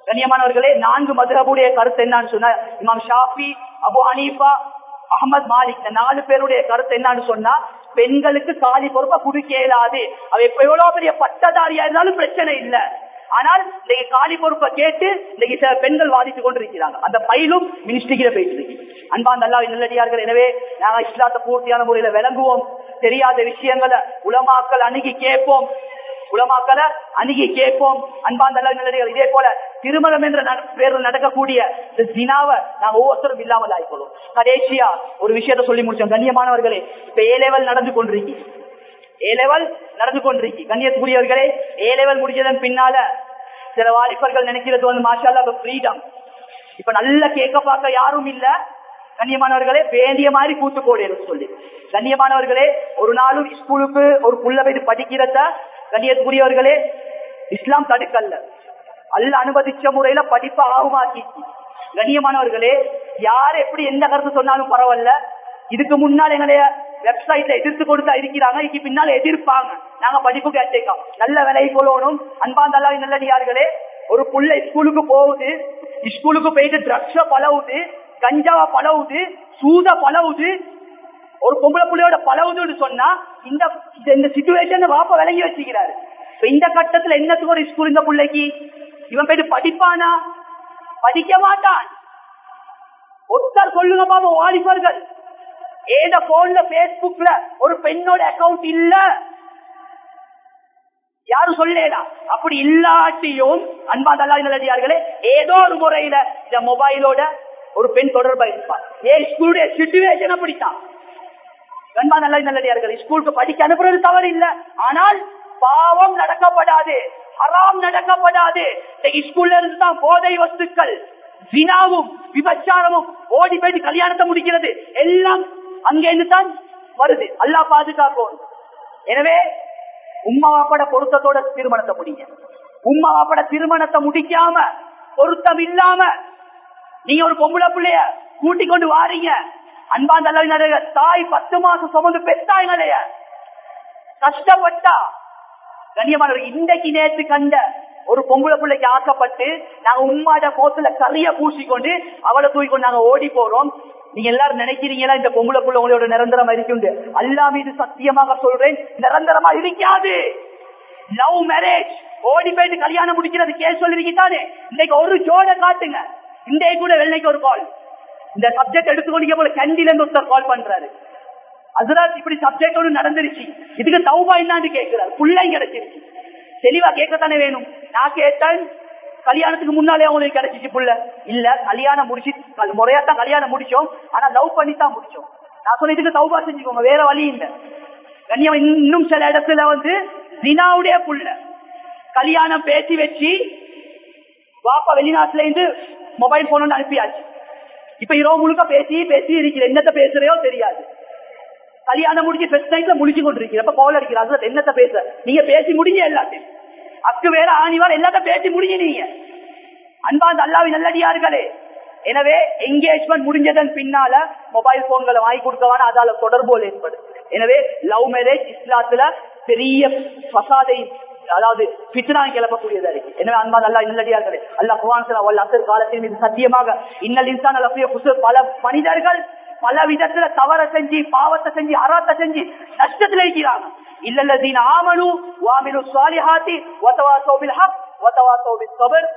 கண்ணியமானவர்களே நான்கு மதுரபுடைய கருத்து என்னன்னு சொன்ன இமாம் Shafi Abu Hanifa Ahmad Malik இந்த நாலு பேருடைய கருத்து என்னன்னு சொன்னா பெண்களுக்கு காலி பொறுப்பை குடிக்க இயலாது அவ எப்ப எவ்வளவு பெரிய பட்டதாரியா இருந்தாலும் பிரச்சனை இல்ல ஆனால் இன்னைக்கு காலி பொறுப்பை கேட்டு இன்னைக்கு சில பெண்கள் வாதித்துக் கொண்டிருக்கிறாங்க அந்த பயிலும் மினிஸ்ட்ரிக்கிற போயிட்டு இருக்கு அன்பாந்த அல்லா நல்லடியார்கள் எனவே நாங்க இஸ்லாத்தை பூர்த்தியான முறையில விளங்குவோம் தெரியாத விஷயங்களை உலமாக்கள் அணுகி கேட்போம் உலமாக்களை அணுகி கேட்போம் அன்பாந்த அல்லா நல்லடியார்கள் இதே போல திருமணம் என்ற நட- பேரில் நடக்கக்கூடிய இந்த ஜினாவை நாங்க ஒவ்வொருத்தரும் இல்லாமல் ஆயிக்கொள்ளும் கடைசியா ஒரு விஷயத்த சொல்லி முடிச்சோம் கண்ணியமானவர்களே இப்ப ஏ லெவல் நடந்து கொண்டிருக்கு ஏ லெவல் நடந்து கொண்டிருக்கு கண்ணியத்துக்குரியவர்களே ஏ லெவல் முடிஞ்சதன் பின்னால சில வாலிபர்கள் நினைக்கிறது வந்து மாஷால்லா ஃப்ரீடம் இப்ப நல்ல கேட்க பார்க்க யாரும் இல்ல கண்ணியமானவர்களே வேண்டிய மாதிரி கூத்து போடுன்னு சொல்லி கண்ணியமானவர்களே ஒரு நாளும் ஸ்கூலுக்கு ஒரு புள்ள போய் படிக்கிறத கண்ணியத்துக்குரியவர்களே இஸ்லாம் தடுக்கல்ல அல்ல அனுமதிச்ச முறையில படிப்பை ஆகுமாக்கி கண்ணியமானவர்களே யார் எப்படி எந்த கருத்து சொன்னாலும் பரவாயில்ல இதுக்கு முன்னால் எங்களுடைய வெப்சைட்ல எதிர்த்து கொடுத்தா இருக்கிறாங்க இதுக்கு பின்னால எதிர்ப்பாங்க நாங்க படிப்பு கேட்டேக்கோம் நல்ல விலை கொள்ளணும் அன்பாந்தல்லா நல்லடியார்களே ஒரு புள்ள ஸ்கூலுக்கு போகுது ஸ்கூலுக்கு போயிட்டு ட்ரக்ஸ பழவுது கஞ்சாவா பழவுது சூத பழவுது ஒரு பொம்பளை புள்ளையோட பழவுதுன்னு சொன்னா இந்த இந்த சுச்சுவேஷன் வாப்ப விளங்கி வச்சுக்கிறாரு இப்ப இந்த கட்டத்துல என்னத்துக்கு ஒரு ஸ்கூல் இந்த பிள்ளைக்கு இவன் போயிட்டு படிப்பானா படிக்க மாட்டான் ஒருத்தர் சொல்லுங்க பாபு வாலிபர்கள் ஏத போன்ல பேஸ்புக்ல ஒரு பெண்ணோட அக்கவுண்ட் இல்ல யாரும் சொல்லேடா அப்படி இல்லாட்டியும் அன்பாதல்லா நல்லடியார்களே ஏதோ ஒரு முறையில இந்த மொபைலோட ஒரு பெண் தொடர்பா இருப்பார் ஏன் ஸ்கூலுடைய சுச்சுவேஷன் அப்படித்தான் அன்பா நல்ல நல்லடியார்கள் ஸ்கூலுக்கு படிக்க அனுப்புறது தவறு இல்ல ஆனால் பாவம் நடக்கப்படாது ஹராம் நடக்கப்படாது இன்னைக்கு ஸ்கூல்ல இருந்து தான் போதை வஸ்துக்கள் வினாவும் விபச்சாரமும் ஓடி போயிட்டு கல்யாணத்தை முடிக்கிறது எல்லாம் அங்கே இருந்து தான் வருது அல்லா பாதுகாக்கும் எனவே உம்மா வாப்பட பொருத்தத்தோட திருமணத்தை முடிங்க உம்மா வாப்பட திருமணத்தை முடிக்காம பொருத்தம் இல்லாம நீங்க ஒரு பொம்பளை பிள்ளைய கூட்டிக் கொண்டு வாரீங்க அன்பா நல்ல தாய் பத்து மாசம் சுமந்து பெத்தாங்களைய கஷ்டப்பட்டா கண்ணியமான இன்றைக்கு நேற்று கண்ட ஒரு பொம்பளை பிள்ளைக்கு ஆக்கப்பட்டு நாங்க உம்மாட கோத்துல கறிய பூசிக்கொண்டு அவளை தூக்கிக்கொண்டு நாங்க ஓடி போறோம் நீங்க எல்லாரும் நினைக்கிறீங்களா இந்த பொம்பளை புள்ள உங்களோட நிரந்தரமா இருக்குண்டு அல்லா மீது சத்தியமாக சொல்றேன் நிரந்தரமா இருக்காது லவ் மேரேஜ் ஓடி போயிட்டு கல்யாணம் முடிக்கிறது கேஸ் சொல்லிருக்கிட்டானே இன்னைக்கு ஒரு ஜோட காட்டுங்க இன்றைக்கு கூட வெள்ளைக்கு ஒரு கால் இந்த சப்ஜெக்ட் எடுத்துக்கொண்டு போல கண்டில இருந்து ஒருத்தர் கால் பண்றாரு அதுதான் இப்படி சப்ஜெக்ட் ஒன்று நடந்துருச்சு இதுக்கு தௌபா என்னான்னு கேட்கிறார் பிள்ளை கிடைச்சிருச்சு தெளிவா கேட்கத்தானே வேணும் நான் கேட்டேன் கல்யாணத்துக்கு முன்னாலே அவங்களுக்கு கிடைச்சிச்சு புள்ள இல்ல கல்யாணம் முடிச்சு முறையாத்தான் கல்யாணம் முடிச்சோம் ஆனா லவ் பண்ணி தான் முடிச்சோம் நான் சொன்ன இதுக்கு தௌபா செஞ்சுக்கோங்க வேற வழி இல்ல கண்ணியம் இன்னும் சில இடத்துல வந்து தினாவுடைய புள்ள கல்யாணம் பேசி வச்சு பாப்பா வெளிநாட்டுல இருந்து மொபைல் போன் அனுப்பியாச்சு இப்ப இரவு முழுக்க பேசி பேசி இருக்கிற என்னத்த பேசுறையோ தெரியாது கல்யாணம் முடிஞ்சு ஃபெஸ்ட் நைட்ல முடிச்சு கொண்டிருக்கிற அப்ப கால் அடிக்கிறாங்க என்னத்த பேச நீங்க பேசி முடிஞ்ச எல்லாத்தையும் அக்கு வேற ஆணிவார் எல்லாத்தையும் பேசி முடிஞ்சு நீங்க அன்பாந்த அல்லாவி நல்லடியார்களே எனவே என்கேஜ்மெண்ட் முடிஞ்சதன் பின்னால மொபைல் போன்களை வாங்கி கொடுக்கவான அதால தொடர்போல் ஏற்படும் எனவே லவ் மேரேஜ் இஸ்லாத்துல பெரிய பசாதை அதாவது பித்னா கிளப்பக்கூடியதா இருக்கு எனவே அன்பா நல்லா நல்லடியார்களே அல்லா குவான் அசர் காலத்தின் மீது சத்தியமாக இன்னல் இன்சான் அல்ல குசு பல மனிதர்கள் பல விதத்துல தவற செஞ்சு பாவத்தை செஞ்சு அறாத்த செஞ்சு நஷ்டத்துல இருக்கிறாங்க இல்லல்லதீன் ஆமனு வாமினு சாலிஹாத்தி வதவாசோபில் ஹக் வதவாசோபில் சபர்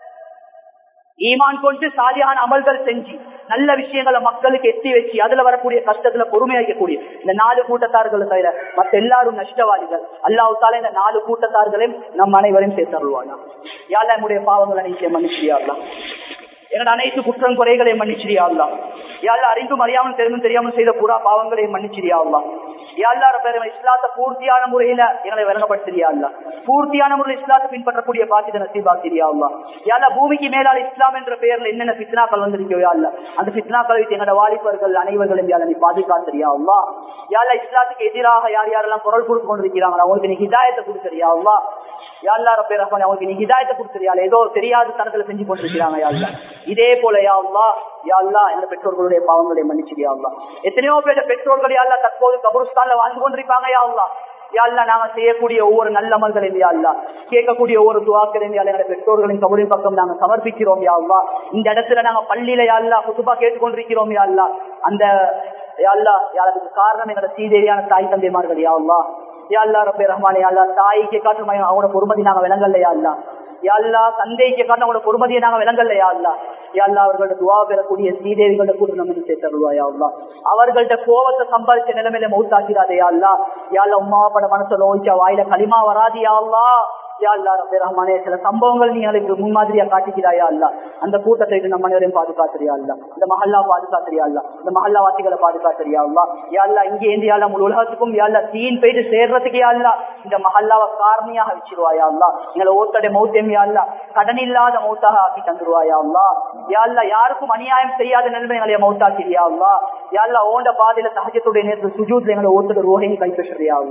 ஈமான் கொண்டு சாதியான அமல்கள் செஞ்சு நல்ல விஷயங்களை மக்களுக்கு எத்தி வச்சு அதுல வரக்கூடிய கஷ்டத்துல பொறுமையாக்கக்கூடிய இந்த நாலு கூட்டத்தார்களை தவிர மத்த எல்லாரும் நஷ்டவாதிகள் அல்லாவுத்தால இந்த நாலு கூட்டத்தார்களையும் நம் அனைவரையும் சேர்த்தருவாங்க யாழ்லா நம்முடைய பாவங்களை நீங்க மன்னிச்சியாடலாம் என்னோட அனைத்து குற்றம் குறைகளை மன்னிச்சிரியாடலாம் யாழ்லா அறிந்தும் அறியாமல் தெரிந்தும் தெரியாமல் செய்த புறா பாவங்களை மன்னிச்சிரியாடலாம் யாழ்லார பேரும் இஸ்லாத்தை பூர்த்தியான முறையில எங்களை விளங்கப்படுத்திரியாள்லா பூர்த்தியான முறையில் இஸ்லாத்தை பின்பற்றக்கூடிய பாக்கித நசீபாக்கிரியாள்லா யாழ்லா பூமிக்கு மேலால் இஸ்லாம் என்ற பெயர்ல என்னென்ன பித்னாக்கள் வந்திருக்கோ யாழ்ல அந்த பித்னாக்களை வைத்து எங்களோட வாலிபர்கள் அனைவர்களும் யாழ நீ பாதுகாத்திரியாள்லா யாழ்லா இஸ்லாத்துக்கு எதிராக யார் யாரெல்லாம் குரல் கொடுத்து கொண்டிருக்கிறாங்களா அவங்களுக்கு நீ ஹிதாயத்தை கொடுத்துறியாள்லா யாழ்லார பேர் அவங்களுக்கு நீ ஹிதாயத்தை கொடுத்துறியாள் ஏதோ தெரியாத தரத்துல செஞ்சு கொண்டிருக்கிறாங்க யாழ்லா இதே போல யாழ்லா யாழ்லா எங்க பெற்றோர்களுடைய பாவங்களை மன்னிச்சிரியாள்லா எத்தனையோ பேர் பெற்றோர்கள் யாழ்லா தற்போது கபருஸ்தான்ல வாழ்ந்து கொண்டிருப்பாங்க யாழ்லா யாழ்லா நாங்க செய்யக்கூடிய ஒவ்வொரு நல்ல அமல்களையும் யாழ்லா கேட்கக்கூடிய ஒவ்வொரு துவாக்களையும் யாழ் எங்களுடைய பெற்றோர்களின் கபரின் பக்கம் நாங்க சமர்ப்பிக்கிறோம் யாழ்லா இந்த இடத்துல நாங்க பள்ளியில யாழ்லா குத்துபா கேட்டுக்கொண்டிருக்கிறோம் யாழ்லா அந்த யாழ்லா யாருக்கு காரணம் எங்களோட சீதேவியான தாய் தந்தைமார்கள் யாழ்லா யாழ்லா ரப்பே ரஹ்மானே யாழ்லா தாய்க்கு காட்டும் அவங்களோட பொறுமதி நாங்க விளங்கல்ல யாழ்லா யாழ்லா தந்தைக்கு காட்டும் அவங்களோட பொறுமதியை நாங்க விளங்கல்ல யாழ்லா யாழ்லா அவர்களோட துவா பெறக்கூடிய ஸ்ரீதேவிகளோட கூட நம்ம சேர்த்தருவா யாழ்லா அவர்கள்ட்ட கோவத்தை சம்பாதிச்ச நிலைமையில மௌத்தாக்கிறாதே யாழ்லா யாழ்லா உமா பட மனசுல ஓய்ச்சா வாயில களிமா வராது யாழ்லா யாழ்லா ரப்பே ரஹ்மானே சில சம்பவங்கள் நீ எனக்கு முன்மாதிரியா காட்டிக்கிறாயா அல்ல அந்த கூட்டத்தை விட்டு நம்ம அனைவரையும் பாதுகாத்துறியா அல்ல இந்த மஹல்லா பாதுகாத்துறியா அல்ல இந்த மஹல்லா வாசிகளை பாதுகாத்துறியா அல்ல யாழ்லா இங்கே இந்தியால முழு உலகத்துக்கும் யாழ்லா தீன் போயிட்டு சேர்றதுக்கு யாழ்லா இந்த மஹல்லாவை காரணியாக வச்சிருவாயா அல்லா எங்களை ஓத்தடை மௌத்தியம் யாழ்லா கடன் இல்லாத மௌத்தாக ஆக்கி தந்துருவாயா அல்லா யாழ்லா யாருக்கும் அநியாயம் செய்யாத நிலைமை எங்களை மௌத்தாக்கிறியா அல்லா யாழ்லா ஓண்ட பாதையில சகஜத்துடைய நேரத்தில் சுஜூத்ல எங்களை ஓத்தட ரோஹினி கைப்பற்றியா